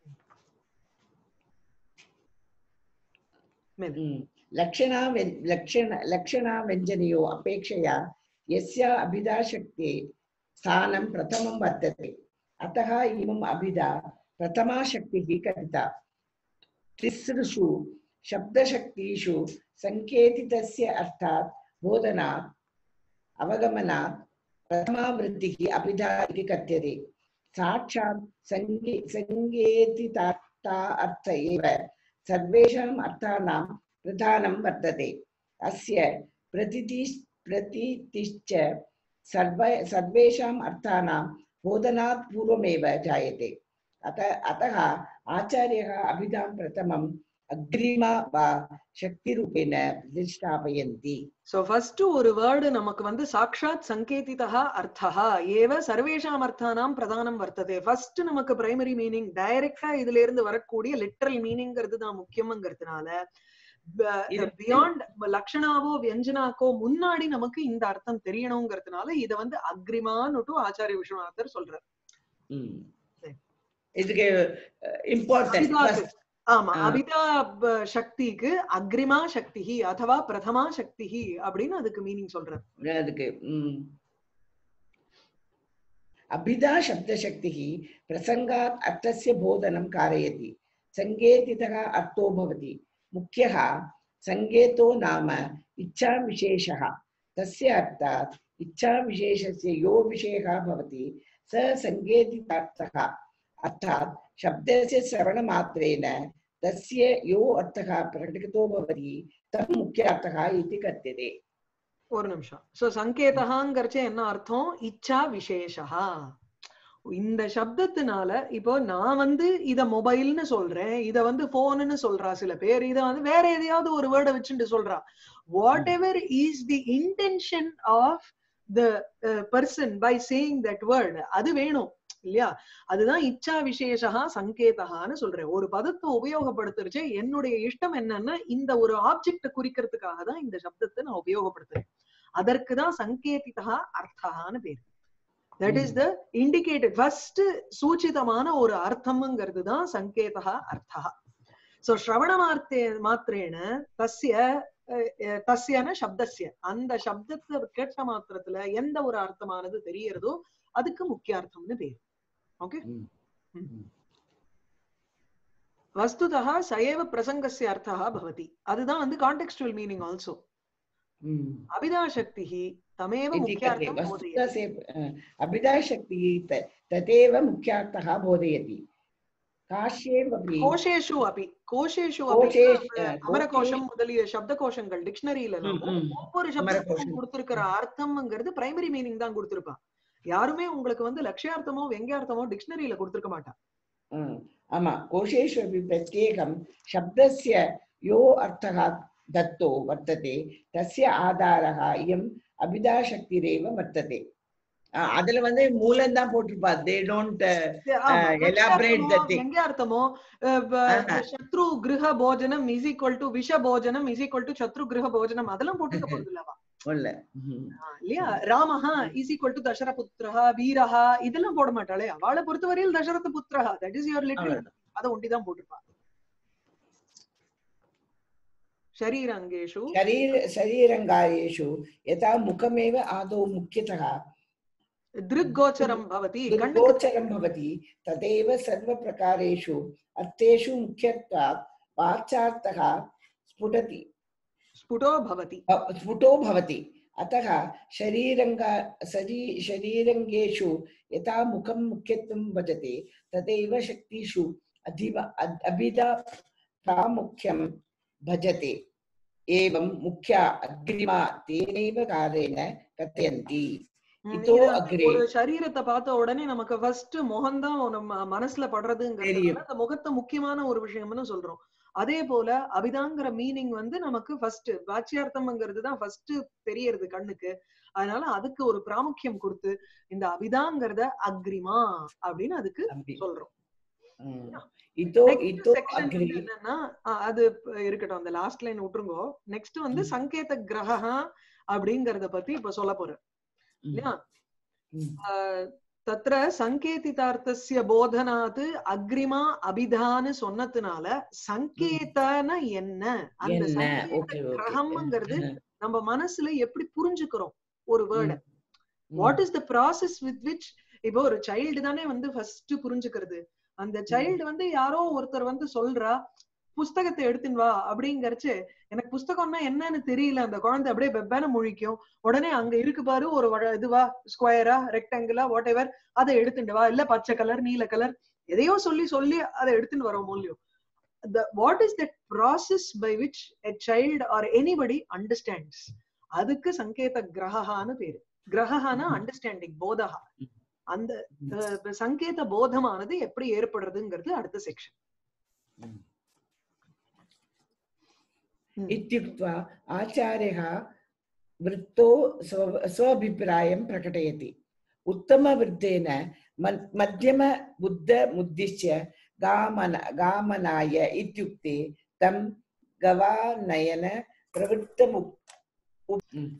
மேல். ம். लक्षणा व्यन्- लक्षण लक्षणा व्यञ्जनयो अपेक्षया यस्य अभिधाशक्ते स्थानं प्रथमं वर्तते अतः इमम् अभिधा प्रथमा शक्तिः कथिता तिसृषु शब्दशक्तिषु सङ्केतितस्य अर्थात् बोधनात् अवगमनात् प्रथमा वृत्तिः अभिधा इति कथ्यते साक्षात् सङ्गे सङ्गेतितार्था अर्थ एव सर्वेषाम् अर्थानां प्रधानं वर्तते अस्य प्रतिति प्रतीतिश्च सर्व सर्वेषाम् अर्थानां बोधनात् पूर्वमेव जायते अत अतः आचार्यः अभिधां प्रथमम् अग्रिमा वा शक्तिरूपेण प्रतिष्ठापयन्ति சோ ஃபர்ஸ்ட் ஒரு வேர்டு நமக்கு வந்து சாக்ஷாத் சங்கேதிதா அர்த்தா ஏவ சர்வேஷாம் அர்த்தானாம் பிரதானம் வர்த்ததே ஃபர்ஸ்ட் நமக்கு பிரைமரி மீனிங் டைரக்டா இதுல இருந்து வரக்கூடிய லிட்டரல் மீனிங்கிறது தான் முக்கியம்ங்கிறதுனால இது- பியாண்ட் லக்ஷணாவோ வியஞ்சனாக்கோ முன்னாடி நமக்கு இந்த அர்த்தம் தெரியணுங்கிறதுனால இத வந்து அக்ரிமான்னு ஆச்சாரிய விஸ்வநாதர் சொல்றார் ம். சரி. இதுக்கு இம்பார்ட்டன்ட் அபிதாக்கு- ஆமா ஆ. அபிதா ப- சக்திக்கு அக்ரிமா சக்தி அதுவா பிரதமா சக்தி அப்படின்னு அதுக்கு மீனிங் சொல்றார் அதுக்கு ம். अभिधा शब्दशक्तिः प्रसङ्गात् अर्थस्य बोधनं कारयति सङ्गेतितः अर्थो भवति मुख्यः सङ्गेतो नाम इच्छाविशेषः तस्य अर्थात् इच्छाविशेषस्य यो विषयः भवति स सङ्गेतितार्थः अर्थात् शब्दस्य श्रवणमात्रेण तस्य यो अर्थः प्रकटितो भवति तं मुख्यार्थः इति कथ्यते ஒரு நிமிஷம் சோ சங்கேதகாங்கிறச்ச என்ன அர்த்தம் இச்சா விசேஷா இந்த சப்தத்தினால இப்போ நான் வந்து இத மொபைல்னு சொல்றேன் இத வந்து போன்னு சொல்றா சில பேர் இத வந்து வேற எதையாவது ஒரு வேர்டை வச்சுட்டு சொல்றா whatever is the intention of the person by saying that word அது வேணும் இல்லையா அதுதான் இச்சா விசேஷா சங்கேதகான்னு சொல்றேன் ஒரு பதத்தை உபயோகப்படுத்துறச்சு என்னுடைய இஷ்டம் என்னன்னா இந்த ஒரு ஆப்ஜெக்ட குறிக்கிறதுக்காக தான் இந்த சப்தத்தை நான் உபயோகப்படுத்துறேன் அதற்கு தான் சங்கேதிதா அர்த்தகான்னு பேர் that is the indicated first சூச்சிதமான ஒரு அர்த்தம்ங்கிறது தான் சங்கேதா அர்த்தா சோ ஸ்ரவண மார்த்தே மாத்திரேன தஸ்ய அஹ், அஹ், தஸ்யன சப்தஸ்ய அந்த சப்தத்தை கேட்ட மாத்திரத்துல எந்த ஒரு அர்த்தமானது தெரியறதோ அதுக்கு முக்கிய அர்த்தம்னு பேர் ஓகே ம். வஸ்துதா சயேவ பிரசங்கஸ்ய அர்த்தா பவதி அதுதான் வந்து கான்டெக்ஸ்டுவல் மீனிங் ஆல்சோ ம். அபிதாசக்தி தமேவ इति कथ्यते முக்கியார்த்தம் போதயति वस्तुतः से अभिधाशक्तिः त- तदेव मुख्यार्थः बोधयति काश्येवपि கோஷேஷு அபி கோஷேஷு கோஷே- அப்படின்னா அஹ், அமரகோஷம் முதலிய சப்த கோஷங்கள் டிக்ஷனரியில ம், ம். ஒவ்வொரு சப்தத்துக்கும் அமரகோஷம். கொடுத்திருக்கிற அர்த்தம்ங்கிறது பிரைமரி மீனிங் தான் கொடுத்திருப்பா யாருமே உங்களுக்கு வந்து லட்சியார்த்தமோ வெங்கியார்த்தமோ டிக்ஷனரியில கொடுத்திருக்க மாட்டா ம், आमा कोशेषु अपि प्रत्येकं शब्दस्य यो अर्थः दत्तो वर्तते तस्य आधारः इयम् अभिधाशक्तिरेव वर्तते அ, அதுல வந்து மூலம் தான் போட்டிருப்பா தே டோன்ட் ஆமா, Uh, elaborate the லட்சியார்த்தமோ, thing. வெங்கியார்த்தமோ அஹ், வ- ஆஹா. சத்ரு கிரக போஜனம் இஸ் ஈக்குவல் டு விஷ போஜனம் இஸ் ஈக்குவல் டு சத்ரு கிரக போஜனம் அதெல்லாம் போட்டுக்க போறது இல்லவா இல்ல ம், இல்லையா ராமஹா இஸ் ஈக்குவல் டு தசர புத்திரஹா வீரஹா இதெல்லாம் போட மாட்டாளே அவளை பொறுத்தவரையில் தசரத புத்திரஹா தட் இஸ் யுவர் லிட்டரல் அவ்வளவுதான். அதை ஒண்டிதான் போட்டிருப்பா शरीराङ्गेषु शरीर शरीरङ्गायेषु यथा मुखमेव आदौ मुख्यतः दृग्गोचरं भवति कण्णुக்கு गोचरं भवति तदेव सर्वप्रकारेषु अर्थेषु मुख्यत्वात् वाचार्थः स्फुटति स्फुटो भवति भ- स्फुटो भवति अतः शरीरङ्ग शरी शरीरङ्गेषु यथा मुखं मुख्यत्वं भजते तथैव शक्तिषु अधिव अ- अभिधा प्रामुख्यं भजते एवं मुख्या अग्रिमा तेनैव कारेण कथयन्ति ம், இதோ இது வந்து அக்ரே. ஒரு சரீரத்தை பார்த்த உடனே நமக்கு ஃபர்ஸ்ட் முகம்தான் நம்ம மனசுல படுறதுங்கிறதுனால தெரியும். அந்த முகத்தை முக்கியமான ஒரு விஷயம்னு சொல்றோம் அதே போல அபிதாங்கிற மீனிங் வந்து நமக்கு ஃபர்ஸ்ட் வாச்சியார்த்தம்ங்கிறது தான் ஃபர்ஸ்ட் தெரியறது கண்ணுக்கு அதனால அதுக்கு ஒரு பிராமுக்கியம் கொடுத்து இந்த அபிதாங்கிறத அக்ரிமா அப்படின்னு அதுக்கு அப்படி. சொல்றோம் ம். இதோ Next இதோ section அக்ரி வந்து என்னன்னா அஹ் அது இப்ப இருக்கட்டும் அந்த லாஸ்ட் லைன் விட்டுருங்கோ நெக்ஸ்ட் வந்து ம். சங்கேத கிரகா அப்படிங்கறத பத்தி இப்ப சொல்ல போறேன் ம். இல்லையா ம். அஹ் தத்ர சங்கேதிதார்த்தஸ்ய போதனாத் அக்ரிமா அபிதான்னு சொன்னதுனால சங்கேதன என்ன அந்த என்ன சங்கேத ஓகே ஓகே கிரகம்ங்கிறது நம்ம மனசுல எப்படி புரிஞ்சுக்கிறோம் ஒரு வேர்ட ம். What is the process with which இப்போ ஒரு சைல்டு தானே வந்து ஃபர்ஸ்ட் புரிஞ்சுக்கிறது அந்த சைல்டு வந்து யாரோ ஒருத்தர் வந்து சொல்றா புஸ்தகத்தை எடுத்துன்னு வா அப்படிங்கறச்சு எனக்கு புஸ்தகம்னா என்னன்னு தெரியல அந்த குழந்தை அப்படியே வெப்பான முழிக்கும் உடனே அங்க இருக்கு பாரு ஒரு வழ- இதுவா ஸ்கொயரா ரெக்டாங்கிளா வாட் எவர் அதை எடுத்துட்டு வா இல்ல பச்சை கலர் நீல கலர் எதையோ சொல்லி சொல்லி அதை எடுத்துட்டு வரோம் மூலியம் the what is that process by which a child or anybody understands அதுக்கு சங்கேத கிரகான்னு பேரு கிரகானா ம். அண்டர்ஸ்டாண்டிங் போதகா ம். அந்த ம். அஹ், சங்கேத போதமானது எப்படி ஏற்படுறதுங்கிறது அடுத்த செக்ஷன் ம். इत्युक्त्वा आचार्यः वृत्तो स्व स्वाभिप्रायं प्रकटयति उत्तमवृत्तेन मन्- मध्यमबुद्धमुद्दिश्य गामन गामनाय इत्युक्ते तं गवानयन प्रवृत्तमु उप- ம்.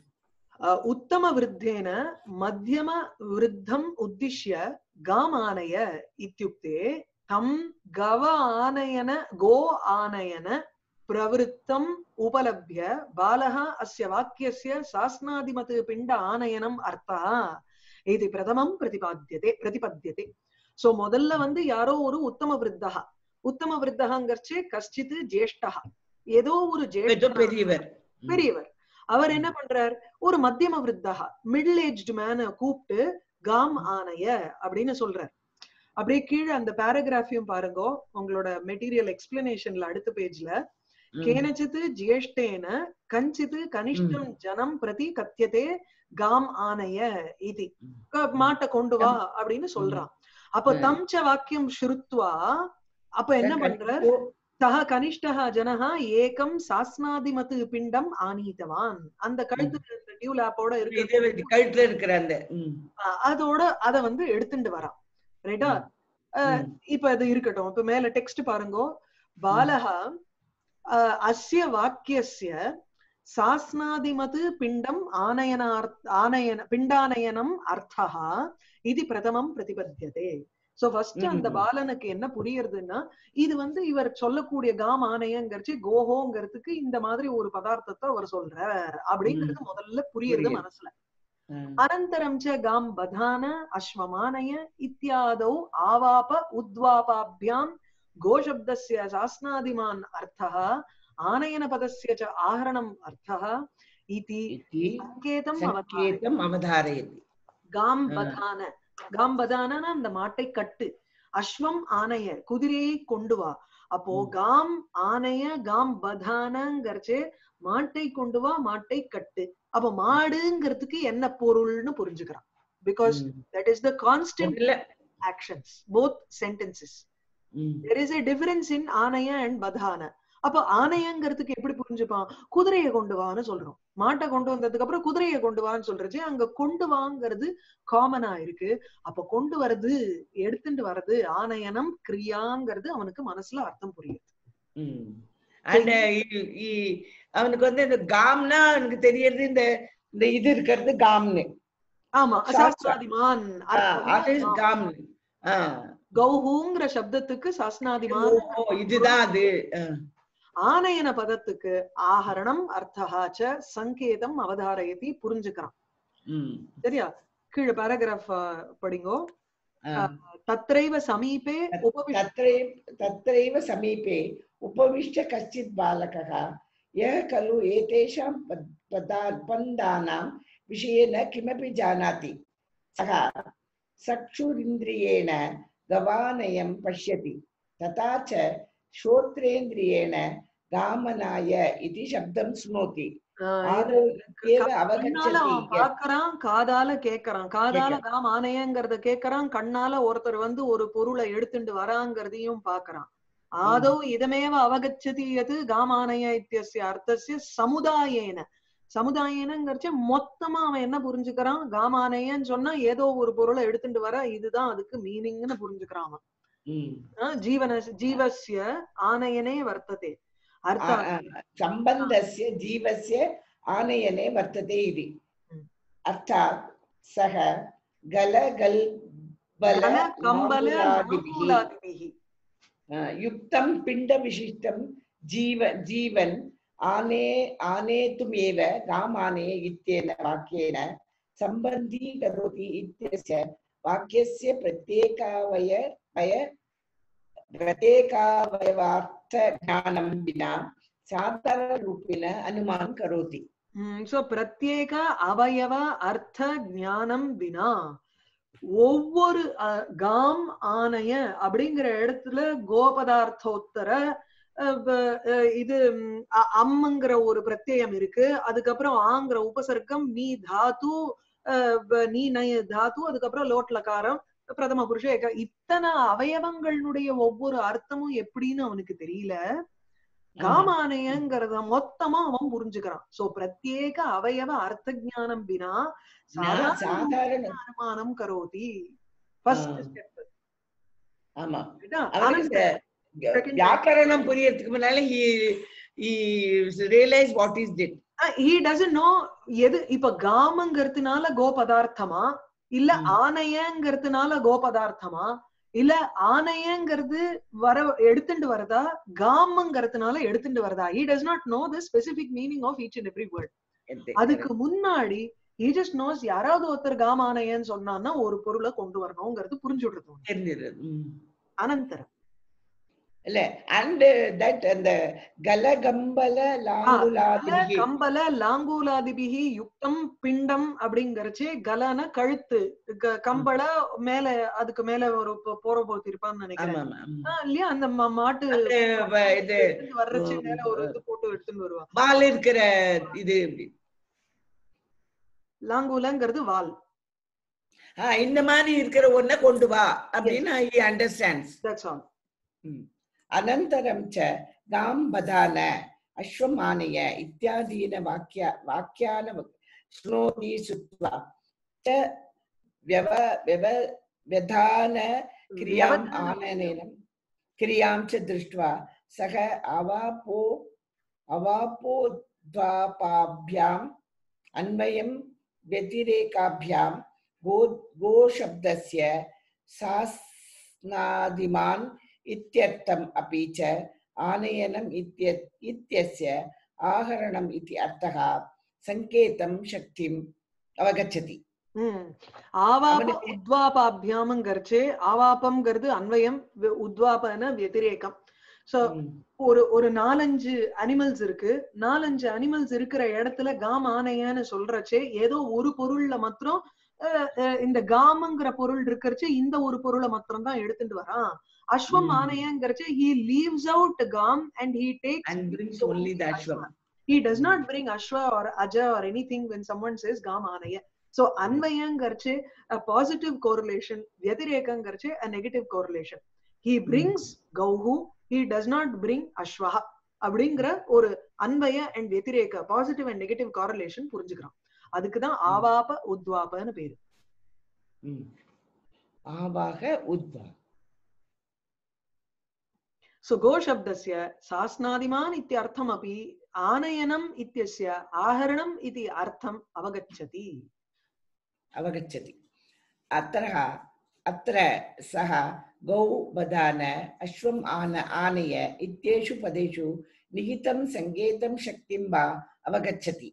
உத்தம விருத்தேன மத்தியம விருத்தம் உத்திஷ்ய காமானய இத்தியுக்தே தம் கவ ஆனயன கோ ஆனயன பிரவருத்தம் உபலभ्य பாலः அஸ்ய வாக்கியஸ்ய சாஸ்னாதிமத் பிண்ட ஆனயனம் அர்த்தः இது பிரதமம் பிரதிபாத்தியதே பிரதிபத்தியதே சோ முதல்ல வந்து யாரோ ஒரு உத்தம விருத்தா உத்தம விருத்தகாங்கிறச்சு கஷ்டித் ஜேஷ்டா ஏதோ ஒரு ஏதோ ஜேஷ்ட பெரியவர் ம். பெரியவர் அவர் என்ன பண்றார் ஒரு மத்தியம விருத்தா மிடில் ஏஜ்டு மேன கூப்பிட்டு காம் ஆனைய அப்படின்னு சொல்றார் அப்படியே கீழே அந்த பேராகிராஃபையும் பாருங்க உங்களோட மெட்டீரியல் எக்ஸ்பிளனேஷன்ல அடுத்த பேஜ்ல ம். கேனச்சித் ஜியேஷ்டேன கஞ்சித் கனிஷ்டம் ஜனம் பிரதி கத்தியதே காம் ஆனைய இது ம். க- மாட்டை கொண்டு வா அப்படின்னு சொல்றான் அப்ப ம். தம்ச வாக்கியம் ஸ்ருத்வா அப்ப என்ன பண்றார் ஓ, சக கனிஷ்டः ஜனः ஏகம் சாஸ்னாதிமத் பிண்டம் ஆனீதவான் அந்த கழுத்து டியூல் ஆப்போட இருக்கு இது இது கழுத்துல இருக்கிற அந்த ம். அதோட அத வந்து எடுத்துட்டு வரான் ரைட்டா ம். இப்ப அது இருக்கட்டும் இப்ப மேல டெக்ஸ்ட் பாருங்க பாலக அஹ், அஸ்ய வாக்கியஸ்ய சாஸ்னாதிமத் பிண்டம் ஆனயனார்த் ஆனயன பிண்டானயனம் அர்த்தः இது பிரதமம் பிரதிபத்தியதே சோ ஃபர்ஸ்ட் அந்த ம். பாலனுக்கு என்ன புரியுறதுன்னா இது வந்து இவர் சொல்லக்கூடிய காம் ஆணையங்கிறச்சு கோஹோங்கிறதுக்கு இந்த மாதிரி ஒரு பதார்த்தத்தை அவர் சொல்றார் அப்படிங்கிறது முதல்ல புரியுறது புரியுது. மனசுல ம். अनन्तरं च गां बधान अश्वमानय इत्यादौ आवाप उद्वापाभ्यां गोशब्दस्य शासनादिमान् अर्थः आनयनपदस्य च आहरणम् अर्थः इति इति सङ्केतम् अवधारय சங்கேதம் அவதாரயதி காம் ஆ. பதான காம் பதானனா அந்த மாட்டை கட்டு அஸ்வம் ஆனைய குதிரையை கொண்டு வா அப்போ ம். காம் ஆனைய காம் பதானங்கிறச்சு மாட்டை கொண்டு வா மாட்டை கட்டு அப்ப மாடுங்கிறதுக்கு என்ன பொருள்னு புரிஞ்சுக்கிறான் பிகாஸ் ம். தட் இஸ் த கான்ஸ்டன்ட் முதல்ல ஆக்ஷன்ஸ் போத் சென்டென்சஸ் ம். There is a difference in ஆனைய அண்ட் பதான அப்ப ஆனையங்கிறதுக்கு எப்படி புரிஞ்சுப்பான் குதிரையை கொண்டு வான்னு சொல்றோம் மாட்டை கொண்டு வந்ததுக்கு அப்புறம் குதிரையை கொண்டு வான்னு சொல்றது அங்க கொண்டு வாங்கிறது காமனா இருக்கு அப்ப கொண்டு வர்றது எடுத்துட்டு வர்றது ஆனயனம் கிரியாங்கிறது அவனுக்கு மனசுல அர்த்தம் புரியுது ம். And, இ- இ- அவனுக்கு வந்து இந்த காம்னா அவனுக்கு தெரியறது இந்த இந்த இது இருக்கிறது காம்னு ஆமா சாஸ்திரம். சாஸ்திராதிமான் ஆ, அது அர்த்தம். காம்னு ஆ. கௌஹூங்கிற சப்தத்துக்கு ஓ, சாஸ்திராதிமான் ஓ, இதுதான் அது ஆ. ஆனயன பதத்துக்கு ஆஹரணம் அர்த்தஹாச்ச சங்கேதம் அவதாரயதி புரிஞ்சுக்கிறான் ம். சரியா கீழே பேராகிராஃப் படிங்கோ ஆ. தத்ரைவ சமீபே உபவிஷ்ட तत्रैव तत्रैव समीपे उपविश्य कश्चित् बालकः यः खलु एतेषां पद- पदा- पन्दानां विषये न किमपि जानाति सः चक्षुरिन्द्रियेण गवानयं पश्यति तथा च श्रोत्रेन्द्रियेण गामनाय इति शब्दं शृणोति ஆஹ் ஆதௌ இत्येव கண்ணால அவகச்சति அவன் பாக்குறான் காதால கேக்குறான் காதால காம் ஆனையங்கிறத கேக்குறான் கண்ணால ஒருத்தர் வந்து ஒரு பொருளை எடுத்துட்டு வராங்கிறதையும் பாக்குறான் ஆதௌ இதமேவ அவகச்சதி எது காமானய இத்தியஸ்ய அர்த்தஸ்ய சமுதாயேன சமுதாயனங்கிறச்ச மொத்தமா அவன் என்ன புரிஞ்சுக்கிறான் காமானயன்னு சொன்னா ஏதோ ஒரு பொருளை எடுத்துட்டு வர இதுதான் அதுக்கு மீனிங்னு புரிஞ்சுக்கிறான் அவன் ம். ஆஹ் ஜீவன ஜீவஸ்ய ஆனயனே வர்த்ததே அர்த்த आ- आ- सम्बन्धस्य जीवस्य आनयने वर्तते इति ம். अर्थात् सः गलगल्बल கல கம்பல नाकुलादिभिः நாகுலாதிபிஹி आ, युक्तं पिण्डविशिष्टं जीव जीवन् आने आनेतुमेव रामाने इत्येन वाक्येन सम्बन्धीकरोति इत्यस्य वाक्यस्य प्रत्येकावय वय प्रत्येकावयवार्थज्ञानं विना साधारणरूपेण अनुमानं करोति சோ பிரத்யேக அவயவ அர்த்த ஞானம் வினா ஒவ்வொரு அஹ், காம் ஆணைய அப்படிங்கிற இடத்துல கோபதார்த்தோத்தர அஹ், வ- அஹ், இது ம், அ- அம்முங்கிற ஒரு பிரத்யயம் இருக்கு அதுக்கப்புறம் ஆங்கிற உபசர்க்கம் நீ தாத்து அஹ், வ- நீ நய தாத்து அதுக்கப்புறம் லோட்லகாரம் பிரதம புருஷ ஏக- இத்தனை அவயவங்களுடைய ஒவ்வொரு அர்த்தமும் எப்படின்னு அவனுக்கு தெரியல காமானயங்கிறத மொத்தமா அவன் புரிஞ்சுக்கிறான் சோ பிரத்யேக அவயவ அர்த்த ஞானம் வினா சாதாரண சாதாரண அனுமானம் கரோதி ஃபர்ஸ்ட் ஆ. ஸ்டெப் ஆமா அவனுக்கு இந்த second- வியாக்கரணம் புரியறதுக்கு முன்னால he he realized what is it he doesn't know எது இப்ப காமங்கிறதுனால கோ பதார்த்தமா இல்ல ம். ஆனையங்கிறதுனால கோ பதார்த்தமா இல்ல ஆனையங்கிறது வர எடுத்துட்டு வரதா காமங்கிறதுனால எடுத்துட்டு வரதா he does not know the specific meaning of each and every word அதுக்கு முன்னாடி he just knows யாராவது ஒருத்தர் காமானையன்னு சொன்னான்னா ஒரு பொருளை கொண்டு வரணுங்கிறது புரிஞ்சு விடுறது உனக்கு. தெரிஞ்சது ம். அனந்தரம் இல்ல அண்ட் தட் அந்த கலகம்பல லாங்குலாதிபிகி கம்பல லாங்கூலாதிபிகி யுக்தம் பிண்டம் அப்படிங்கறச்சு கலன கழுத்து க- கம்பள மேல அதுக்கு மேல ஒரு பொ- போற போத்தி இருப்பான்னு ஆமா நினைக்கிறேன் ஆமா ஆமா. ஆ, இல்லையா அந்த ம- மாட்டு அந்த வ- இது எடுத்துட்டு வர்றச்சு உம், மேல ஒரு இது போட்டு எடுத்துன்னு வருவா வால் இருக்கிற இது லாங்கூலங்கிறது வால் ஆ, இந்த மாதிரி இருக்கிற ஒன்ன கொண்டு வா அப்படின்னு he understands தட்ஸ் ஆல் अनन्तरं च गां बधान अश्वम् आनय इत्यादीन वाक्य वाक्यान शृणोति श्रुत्वा च व्यव व्यव व्यधान क्रियाम् आनयनेन क्रियां च दृष्ट्वा सः अवापो अवापोद्वापाभ्याम् अन्वयं व्यतिरेकाभ्यां गो गोशब्दस्य सास्नादिमान् इत्यर्थम् अपि च आनयनम् इत्य इत्यस्य आहरणम् इति अर्थः सङ्केतं शक्तिम् अवगच्छति ம் ஆவாப அவனுக்கு- உத்வாபாபியாமங்கிறச்சு ஆவாபம்ங்கிறது அன்வயம் வி- உத்வாபன వ్యతిరేகம் சோ ம். ஒரு ஒரு நாலஞ்சு அனிமல்ஸ் இருக்கு நாலஞ்சு அனிமல்ஸ் இருக்கிற இடத்துல காம் ஆனையன்னு சொல்றச்சே ஏதோ ஒரு பொருள்ல மாத்திரம் அஹ், அஹ், இந்த காமங்கிற பொருள் இருக்கிறச்சு இந்த ஒரு பொருளை மாத்திரம் தான் எடுத்துட்டு வரான் அஸ்வம் ம். ஆனையங்கிறச்சு he leaves out gam and he takes And brings only the ashwam. he does not bring ashwa or aja or anything when someone says gam anaya so anvayangirche a positive correlation vyatirekangirche a negative correlation he brings gauhu he does not bring ashwaha அப்படிங்கிற ஒரு அன்வய and வெத்திரேக positive and negative correlation புரிஞ்சுக்கிறான் அதுக்குதான் ஆவாப உத்வாபன்னு பேரு ம். आवाह उद्वा सो गोशब्दस्य सास्नादिमान् इत्यर्थम् अपि आनयनम् इत्यस्य आहरणम् इति अर्थम् अवगच्छति अवगच्छति अत्र अत्र सः गौ बधान अश्वम् आन आनय इत्येषु पदेषु निहितं सङ्केतं शक्तिं वा अवगच्छति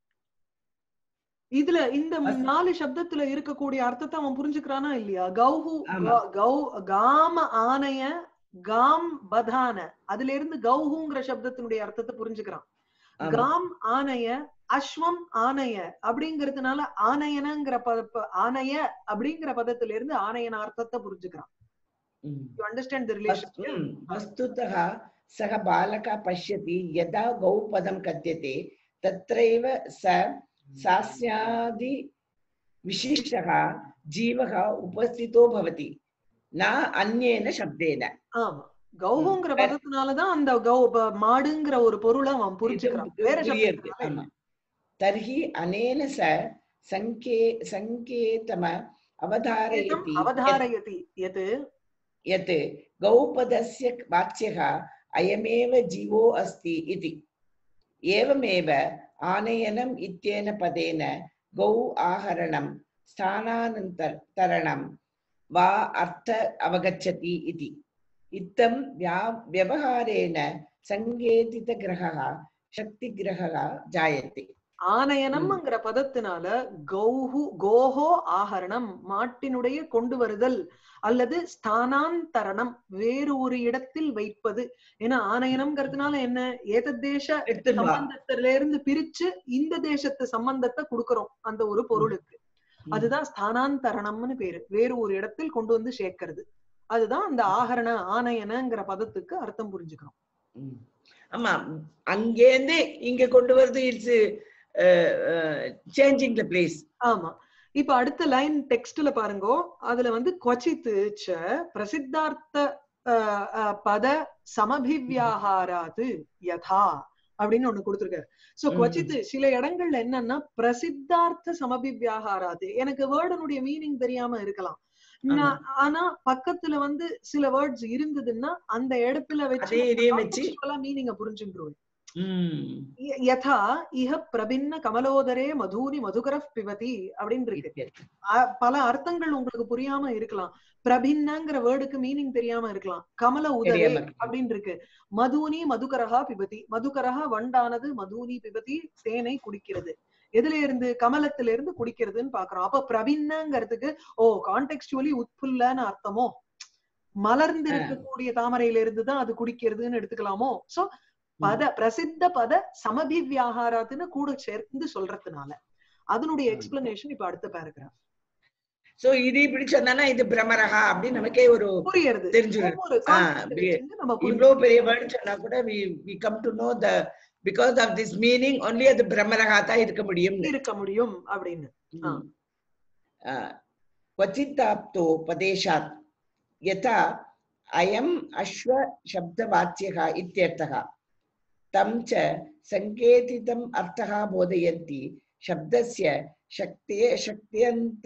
இதுல இந்த அஸ்- நாலு சப்தத்துல இருக்கக்கூடிய அர்த்தத்தை அவன் புரிஞ்சுக்கிறானா இல்லையா கௌஹு ஆமா. கௌ- கௌ காம ஆனைய காம் பதான அதுல இருந்து கௌஹுங்கிற சப்தத்தினுடைய அர்த்தத்தை புரிஞ்சுக்கிறான் ஆமா. காம் ஆனைய அஸ்வம் ஆனைய அப்படிங்கறதுனால ஆனையனங்கிற பத ப- ஆனைய அப்படிங்கிற பதத்துல இருந்து ஆனையன அர்த்தத்தை புரிஞ்சுக்கிறான் ம். யூ அண்டர்ஸ்டாண்ட் தி वस्- ரிலேஷன் ம். वस्तुतः सः बालकः पश्यति यदा गौपदं कथ्यते तत्रैव स सास्यादि विशिष्टः जीवः उपस्थितो भवति न अन्येन शब्देन ஆமா கௌஹுங்கிற பதத்தினாலதான் அந்த கௌ ப- மாடுங்கிற ஒரு பொருளை அவன் புரிஞ்சுக்கிறான் வேற புரியுது. சப்தத்தினால ஆமா. तर्हि अनेन स सङ्के सङ्केतम एतम् अवधारयति அவதாரயதி எது यत् गौपदस्य वाच्यः अयमेव जीवो अस्ति इति एवमेव आनयनम् इत्येन पदेन गौ आहरणं स्थानानन्तरणं वा अर्थ अवगच्छति इति इत्थं व्या व्यवहारेण सङ्केतितग्रहः शक्तिग्रहः जायते ஆனயனம்ங்கிற பதத்தினால கௌஹு கோஹோ ஆகரணம் மாட்டினுடைய கொண்டு வருதல் அல்லது ஸ்தானாந்தரணம் வேறு ஒரு இடத்தில் வைப்பது ஏன்னா ஆனயனம்ங்கிறதுனால என்ன ஏத தேச எடுத்துன்னு வா. சம்பந்தத்தில இருந்து பிரிச்சு இந்த தேசத்து சம்பந்தத்தை கொடுக்கறோம் அந்த ஒரு பொருளுக்கு அதுதான் ஸ்தானாந்தரணம்னு பேரு வேறு ஒரு இடத்தில் கொண்டு வந்து சேர்க்கிறது அதுதான் அந்த ஆகரண ஆனயனங்கிற பதத்துக்கு அர்த்தம் புரிஞ்சுக்கணும் ம். ஆமா அங்கேருந்து இங்க கொண்டு வருது இட்ஸ் சேஞ்சிங் த பிளேஸ் ஆமா இப்ப அடுத்த லைன் டெக்ஸ்ட்ல பாருங்கோ அதுல வந்து கொச்சித்து ச பிரசித்தார்த்த அஹ், அஹ், பத சமபிவியாகாராது யதா அப்படின்னு ஒண்ணு கொடுத்திருக்காரு சோ ம். கொச்சித்து சில இடங்கள்ல என்னன்னா பிரசித்தார்த்த சமபிவியாகாராது எனக்கு வேர்டனுடைய மீனிங் தெரியாம இருக்கலாம் நான் ஆனா பக்கத்துல வந்து சில வேர்ட்ஸ் இருந்ததுன்னா அந்த இடத்துல வச்சு அதே இதே வச்சு மீனிங்க புரிஞ்சுருவோம் ம். ய- யதா இஹ பிரபின்ன கமலோதரே மதூனி மதுகரப் பிபதி அப்படின்னு இருக்கு அ- பல அர்த்தங்கள் உங்களுக்கு புரியாம இருக்கலாம் பிரபின்னங்கிற வேர்டுக்கு மீனிங் தெரியாம இருக்கலாம் கமல உதரே தெரியாம இருக்கலாம். அப்படின்னு இருக்கு மதுனி மதுகரஹா பிபதி மதுகரஹா வண்டானது மதுனி பிபதி தேனை குடிக்கிறது எதுல இருந்து கமலத்துல இருந்து குடிக்கிறதுன்னு பாக்குறோம் அப்ப பிரபின்னங்கிறதுக்கு ஓ கான்டெக்ஸ்டுவலி உட்புல்லன்னு அர்த்தமோ மலர்ந்து ஆ. இருக்கக்கூடிய தாமரையில இருந்து தான் அது குடிக்கிறதுன்னு எடுத்துக்கலாமோ சோ பத பிரசித்த பத சமபிவியாகாராத்துன்னு கூட சேர்ந்து சொல்றதுனால அதனுடைய ம். எக்ஸ்பிளனேஷன் இப்ப அடுத்த பேராகிராஃப் சோ இது இப்படி சொன்னா இது பிரமரகா அப்படின்னு நமக்கே ஒரு புரியுது தெரிஞ்சிடும் ஒவ்வொரு ஆ, concept அப்படி- வச்சுட்டு நம்ம இவ்வளவு புரிஞ்சுக்கணும். பெரிய வேர்டு சொன்னா கூட we we come to know the because of this meaning only அது பிரமரகா தான் இருக்க முடியும் இருக்க முடியும் அப்படின்னு ஆ. क्वचित्ताप्तोपदेशात् यथा अयम् अश्वशब्दवाच्यः इत्यर्थः तं च सङ्केतितम् अर्थः बोधयन्ति शब्दस्य शक्ते शक्त्यन्त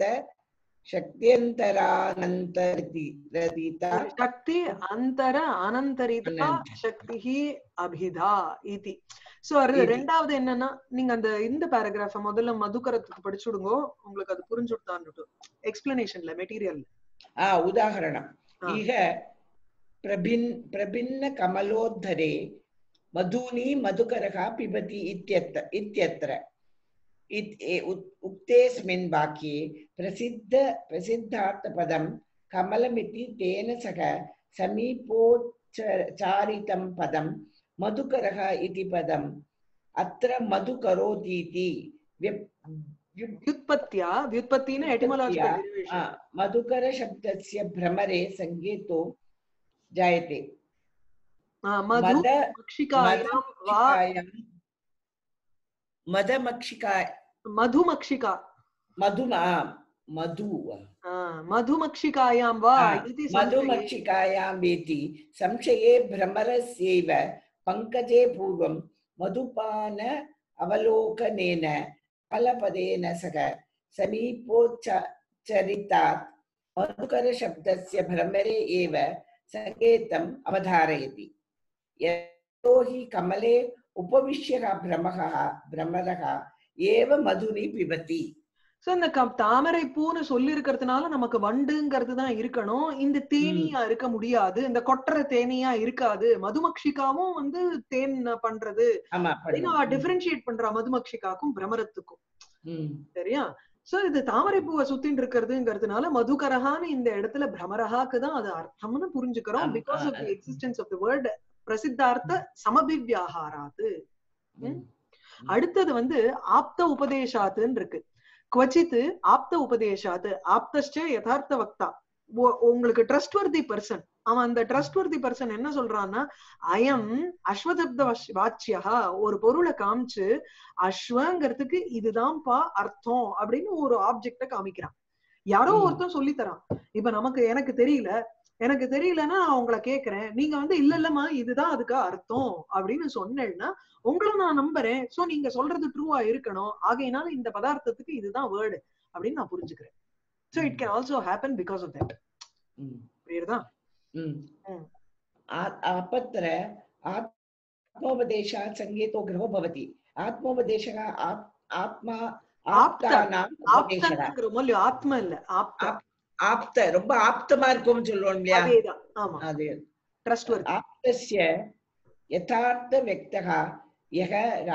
शक्त्यन्तरानन्तरतीता சக்தி அந்தர அனந்தரிதா அனந்த. சக்தி அபிதா இதி சோ அது இதி. ரெண்டாவது என்னன்னா நீங்க அந்த இந்த பேராகிராஃப முதல்ல மதுக்கரத்துக்கு படிச்சுடுங்க உங்களுக்கு அது புரிஞ்சுட்டான்னு எக்ஸ்பிளனேஷன்ல மெட்டீரியல் आ उदाहरणम् ஆ. इह प्रभिन् प्रभिन्नकमलोद्धरे मधूनि मधुकरः पिबति इत्यत्र इत्यत्र इत्- ए- उत्- उक्तेऽस्मिन् वाक्ये प्रसिद्ध प्रसिद्धार्थपदं कमलमिति तेन सह समीपोच्चारितं पदं मधुकरः इति पदम् अत्र मधुकरोतीति व्यप् व्युप् व्युत्पत्त्या व्युत्पत्तिன etymological derivation आ, मधुकरशब्दस्य भ्रमरे सङ्गीतो जायते ஆ, மது मद மக்ஷிகாயாம் வா मदमक्षिकायां मदमक्षिका மதுமக்ஷிகா मधु आ, मधु ஆ, மதுமக்ஷிகாயாம் வா ஆ, இது சம்சயே. मधुमक्षिकायां वेति संशये भ्रमरस्यैव पङ्कजे पूर्वं मधुपान अवलोकनेन फलपदेन सह समीपोच्चरितात् मधुकरशब्दस्य भ्रमरे एव सङ्केतम् अवधारयति यतो हि कमले उपविश्यः भ्रमः भ्रमरः एव मधुनि पिबति சோ இந்த க- தாமரை பூன்னு சொல்லி இருக்கிறதுனால நமக்கு வண்டுங்கிறது தான் இருக்கணும் இந்த தேனியா இருக்க முடியாது இந்த கொட்டுற தேனியா இருக்காது மதுமக்ஷிகாவும் வந்து தேன் பண்றது ஆமா அப்படின்னு அவ டிஃபரன்ஷியேட் பண்றா மதுமக்ஷிகாக்கும் பிரமரத்துக்கும் ம் சரியா சோ இது தாமரை பூவை சுத்தின்னு இருக்கிறதுங்கிறதுனால மதுகரஹான்னு இந்த இடத்துல பிரமரஹாக்கு தான் அது அர்த்தம்னு புரிஞ்சுக்கிறோம் ஆமா, because ah, of the ah. Existence of the word பிரசித்தார்த்த சமபிவியாகாராது ம். அடுத்தது வந்து ஆப்த உபதேசாத்துன்னு இருக்கு குவச்சித்து ஆப்த உபதேசாத்து ஆப்தஸ்ச யதார்த்த வக்தா உ- உங்களுக்கு ட்ரஸ்ட்வர்தி பர்சன் அவன் அந்த ட்ரஸ்ட்வர்தி பர்சன் என்ன சொல்றான்னா அயம் அஸ்வதப்த வஷ்- வாச்சியா ஒரு பொருளை காமிச்சு அஸ்வங்கிறதுக்கு இதுதான்ப்பா அர்த்தம் அப்படின்னு ஒரு ஆப்ஜெக்ட காமிக்கிறான் யாரோ ம். ஒருத்தன் சொல்லி தரான் இப்ப நமக்கு எனக்கு தெரியல எனக்கு தெரியலன்னா நான் உங்களை கேக்குறேன் நீங்க வந்து இல்ல இல்லம்மா இதுதான் அதுக்கு அர்த்தம் அப்படின்னு சொன்னேன்னா உங்களை நான் நம்புறேன் சோ நீங்க சொல்றது ட்ரூவா இருக்கணும் ஆகையினால இந்த பதார்த்தத்துக்கு இதுதான் வேர்டு அப்படின்னு நான் புரிஞ்சுக்கிறேன் so it can also happen because of that ம். புரியுதா ம். ம். आ- अपत्र आत्मोपदेशात् सङ्गेतो ग्रहो भवति आत्मोपदेशः आत्- आत्मा ஆப்த. ஆப்தானாம் உபதேசः ஆப்தங்கிறோமோ இல்லையோ ஆத்ம இல்ல ஆப்த ஆப்த ரொம்ப ஆப்தமா இருக்கும்னு சொல்லுவோம் இல்லையா அதேதான் ஆமா அது ட்ரஸ்ட் ஒர்க் आप्तस्य यथार्थव्यक्तः यः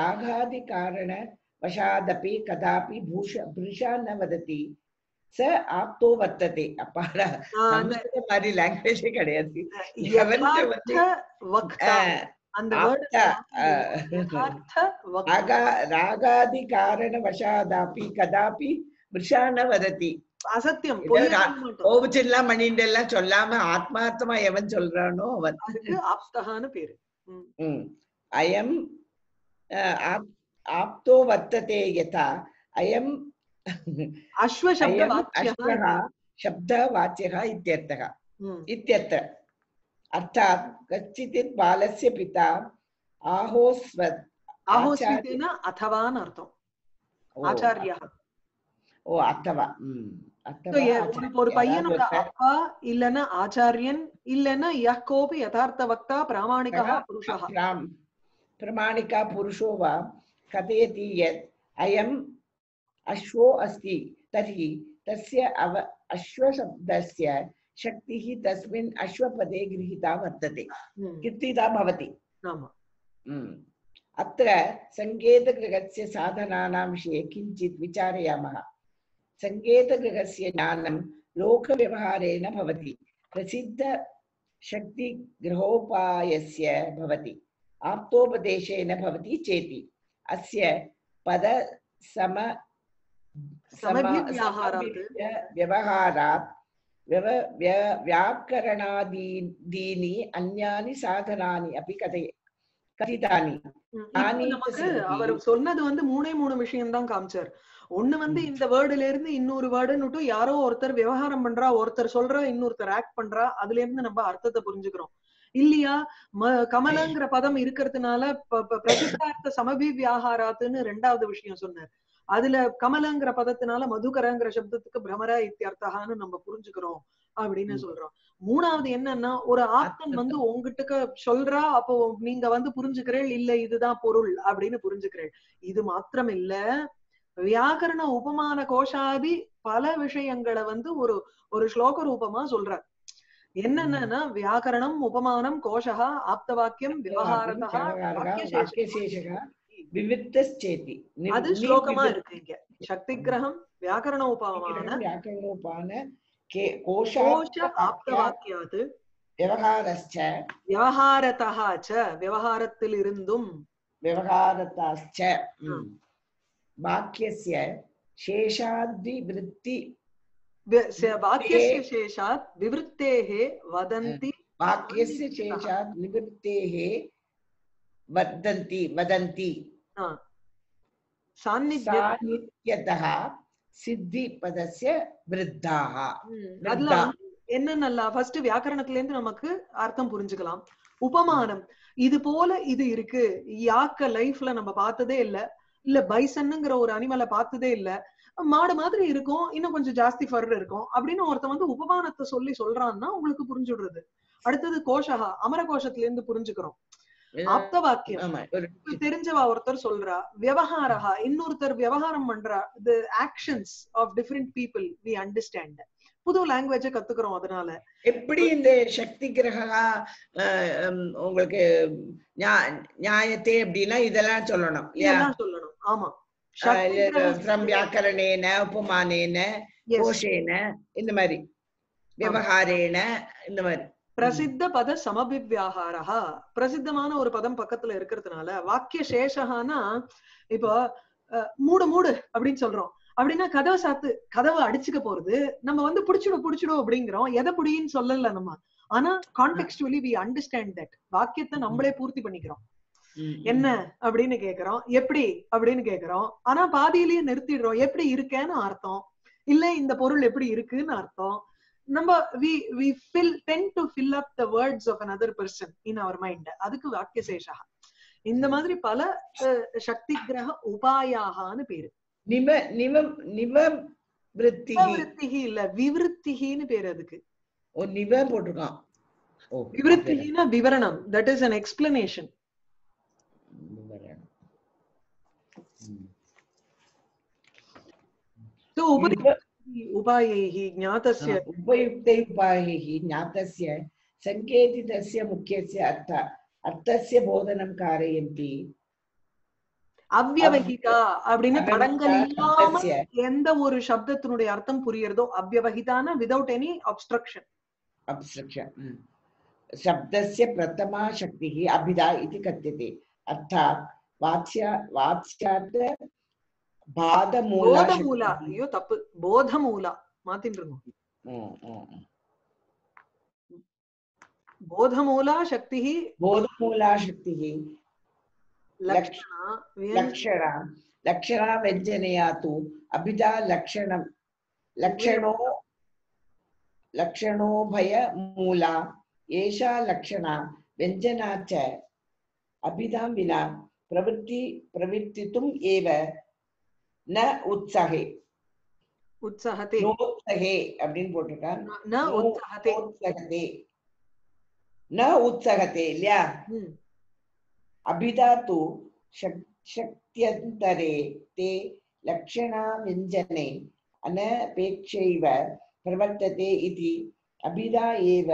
रागादिकारणवशादपि कदापि भूष भृशा न वदति स आप्तो वर्तते அப்பாடா சமஸ்கிருத மாதிரி லாங்குவேஜே கிடையாது எவன் வந்து வக்தா அந்த வேர்டு ஆப்த, அஹ், யதார்த்த வக்தா ராகா ராகாதிகாரணவசாதாபி கதாபி மிருஷா ந வததி அசத்தியம் இது பொய்யே ரா- சொல்ல மாட்டோம். கோபிச்செல்லாம் பண்ணிட்டு எல்லாம் சொல்லாம ஆத்மார்த்தமா எவன் சொல்றானோ அவன் அதுக்கு ஆப்தகான்னு பேரு ம். ம். அயம் அஹ், ஆப்- ஆப்தோ வர்த்தते यथा अयम् அஸ்வ சப்த अयम् வாச்சியः अश्वः शब्दवाच्यः इत्यर्थः ம். इत्यत्र अर्थात् कश्चित् बालस्य पिता आहोस्वत् ஆஹோஸ்மிதேன அத்தவான்னு அர்த்தம் ஓ, ஆச்சாரியா ஓ அத்தவா ம் So, அத்தவா எ- ஒரு- ஆச்சாரியா. ஒரு பையனோட அதாவது அப்பா இல்லன்னா ஆச்சாரியன் இல்லன்னா யः கோபி யதார்த்த வக்தா பிராமாணிகः सः புருஷः प्राम्- प्रमाणिका पुरुषो वा कथयति यत् अयम् अश्वो अस्ति तर्हि तस्य अव अश्वशब्दस्य शक्तिः तस्मिन् अश्वपदे गृहीता वर्तते ம். कीर्तिता भवति ஆமா Mm. अत्र सङ्केतगृहस्य साधनानां विषये किञ्चित् विचारयामः सङ्केतगृहस्य ज्ञानं लोकव्यवहारेण भवति प्रसिद्धशक्तिगृहोपायस्य भवति आप्तोपदेशेन भवति चेति अस्य पदसम समभिव्याहारात् व्यवहारात् व्यव व्य- व्याकरणादीनि अन्यानि साधनानि अपि कथय कथितानि ம். நானே இப்ப நமக்கு சரி. அவர் சொன்னது வந்து மூணே மூணு விஷயம் தான் காமிச்சார் ஒண்ணு வந்து ம். இந்த வேர்டுல இருந்து இன்னொரு வேர்டுன்னு யாரோ ஒருத்தர் விவகாரம் பண்றா ஒருத்தர் சொல்றா இன்னொருத்தர் ஆக்ட் பண்றா அதுல இருந்து நம்ம அர்த்தத்தை புரிஞ்சுக்கிறோம் இல்லையா ம- கமலங்கிற பதம் இருக்கிறதுனால ப- ப- பிரசித்தார்த்த சமபி வியாகாராத்துன்னு ரெண்டாவது விஷயம் சொன்னார் அதுல கமலங்கிற பதத்தினால மதுகரங்கிற சப்தத்துக்கு பிரமர இத்தியர்த்தகான்னு நம்ம புரிஞ்சுக்கிறோம் அப்படின்னு ம். சொல்றோம் மூணாவது என்னன்னா ஒரு ஆப்தன் வந்து உங்ககிட்ட சொல்றா அப்போ நீங்க வந்து புரிஞ்சுக்கிறேள் இல்ல இதுதான் பொருள் அப்படின்னு புரிஞ்சுக்கிறேள் இது மாத்திரம் இல்ல வியாக்கரண உபமான கோஷாதி பல விஷயங்களை வந்து ஒரு ஒரு ஸ்லோக ரூபமா சொல்றார் என்னென்னா வியாக்கரணம் உபமானம் கோஷா ஆப்த வாக்கியம் விவகாரதா வாக்கியசேஷம். वाक्यशेषः विविक्तश्चेति नि- அது नि- ஸ்லோகமா विविक्त- இருக்கு இங்க சக்தி கிரகம் வியாக்கரண உபமான व्याकरणोपान के கோஷ ஆப்த कोशात् வாக்கியாது व्यवहारश्च விவகாரதா ச விவகாரத்தில் இருந்தும் व्यवहारताश्च हाँ। ம். वाक्यस्य शेषाद्विवृत्ति வி- ச- வாக்கியஸ்ய சேஷாத் விவருத்தேஹே வதந்தி वाक्यस्य शेषात् निवृत्तेः वर्धन्ति वदन्ति ஆ. சாநித்திய सान्नित्यतः सिद्धिपदस्य वृद्धाः ம், விருத்தா. அதுல வந்து என்னென்னலாம் ஃபர்ஸ்ட் வியாக்கரணத்துல இருந்து நமக்கு அர்த்தம் புரிஞ்சுக்கலாம் உபமானம் இது போல இது இருக்கு யாக்க லைஃப்ல நம்ம பார்த்ததே இல்ல இல்ல பைசன்னுங்கிற ஒரு அனிமலை பார்த்ததே இல்ல மாடு மாதிரி இருக்கும் இன்னும் கொஞ்சம் ஜாஸ்தி ஃபர் இருக்கும் அப்படின்னு ஒருத்தன் வந்து உபமானத்தை சொல்லி சொல்றான்னா உங்களுக்கு புரிஞ்சுடுறது அடுத்தது கோஷகா அமர கோஷத்துல இருந்து புரிஞ்சுக்கிறோம் ஆப்த வாக்கியம் ஆமா ஒரு இப்ப தெரிஞ்சவா ஒருத்தர் சொல்றா விவகாரஹா இன்னொருத்தர் விவகாரம் பண்றா the actions of different people we understand புது லாங்குவேஜ கத்துக்கிறோம் அதனால எப்படி இந்த சக்தி கிரகா அஹ், ஹம், உங்களுக்கு ஞா- நியாயத்தே அப்படின்னா இதெல்லாம் சொல்லணும் இல்லையா இதெல்லாம் சொல்லணும் ஆமா சக்தி கிரகம் ஃப்ரம் வியாக்கரணேன உபமானேன Yes. கோஷேன இந்த மாதிரி விவகாரேன இந்த மாதிரி பிரசித்த பத சமபிவியாகாரா பிரசித்தமான ஒரு பதம் பக்கத்துல இருக்கிறதுனால வாக்கிய சேஷகானா இப்போ அஹ், மூடு மூடு அப்படின்னு சொல்றோம் அப்படின்னா கதவை சாத்து கதவை அடிச்சுக்க போறது நம்ம வந்து புடிச்சிடும் புடிச்சிடும் அப்படிங்கிறோம் எதை புடின்னு சொல்லல நம்ம ஆனா கான்டெக்ஸ்டுவலி வி அண்டர்ஸ்டாண்ட் தட் வாக்கியத்தை நம்மளே பூர்த்தி பண்ணிக்கிறோம் ம், என்ன அப்படின்னு கேக்குறோம் எப்படி அப்படின்னு கேக்குறோம் ஆனா பாதியிலேயே நிறுத்திடுறோம் எப்படி இருக்கேன்னு அர்த்தம் இல்ல இந்த பொருள் எப்படி இருக்குன்னு அர்த்தம் நம்ம we we fill tend to fill up the words of another person in our mind அதுக்கு வாக்கியசேஷா இந்த மாதிரி பல அஹ், சக்தி கிரக உபாயாகான்னு பேரு நிவ நிவ நிவவிருத்திகி விவருத்திகி இல்ல விவருத்திகின்னு பேரு அதுக்கு ஓ நிவ போட்டிருக்கான் ஓ விவருத்திகினா விவரணம் தட் இஸ் an explanation விவரணம். ம். so உப- उपायैः ज्ञातस्य उपयुक्तैः उपायैः ज्ञातस्य सङ्केतितस्य मुख्यस्य अर्थ अर्थस्य बोधनं कारयन्ति அவ்யவஹிதா அப்படின்னு தடங்கள் இல்லாம अर्थस्य எந்த ஒரு சப்தத்தினுடைய அர்த்தம் புரியுறதோ அவ்யவஹிதான விதவுட் எனி அப்ஸ்ட்ரக்ஷன் अब्स्ट्रक्शन शब्दस्य प्रथमा शक्तिः अभिधा इति कथ्यते अर्थात् वाच्या वाच्यार्थ बाधमूला போதமூலா शक्तिः। ஐயோ தப்பு போதமூலா மாத்தின்னு இருக்கோம் ம், ம், ம். போதமூலா சக்தி बोधमूला शक्तिः லக்ஷணா வியங்- लक्षणा लक्षणा व्यञ्जनया तु अभिधा लक्षणं लक्षणो लक्षणोभयमूला एषा लक्षणा व्यञ्जना च अभिधां विना प्रवृत्ति प्रवर्तितुम् एव न उत्साहे உற்சாகத்தே நோத்சகே அப்படின்னு போட்டிருக்கான் ந- ந உற்சாகத்தே நோத்சகதே ந உற்சகதே இல்லையா ம். अभिधा तु शक् शक्त्यन्तरे ते लक्षणाव्यञ्जने अनपेक्षैव प्रवर्तते इति अभिधा एव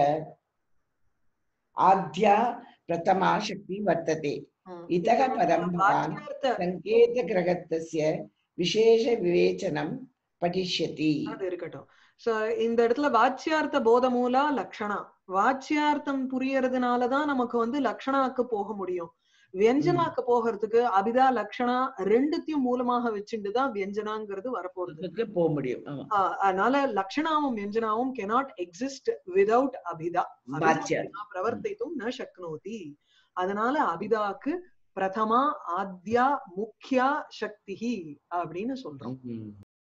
आद्या प्रथमा शक्ति वर्तते ம். इतः परं भवान् வாக்கியார்த்த सङ्केतग्रहत्वस्य विशेषविवेचनं पठिष्यति அது இருக்கட்டும் சோ இந்த இடத்துல வாச்சியார்த்த போதமூலா லக்ஷணா வாச்சியார்த்தம் புரியறதுனாலதான் நமக்கு வந்து லக்ஷணாக்கு போக முடியும் வியஞ்சனாக்கு போகிறதுக்கு அபிதா லக்ஷணா ரெண்டுத்தையும் மூலமாக வச்சுட்டு தான் வியஞ்சனாங்கிறது வரப்போகுது இதுக்கு போக முடியும் ஆமா. ஆஹ் அதனால லக்ஷணாவும் வியஞ்சனாவும் கெனாட் எக்ஸிஸ்ட் விதவுட் அபிதா அபிதா வாச்சியம். வினா பிரவர்த்தித்தும் ந சக்னோதி அதனால அபிதாக்கு பிரதமா ஆத்யா முக்கியா சக்திஹி அப்படின்னு சொல்றோம் ம்.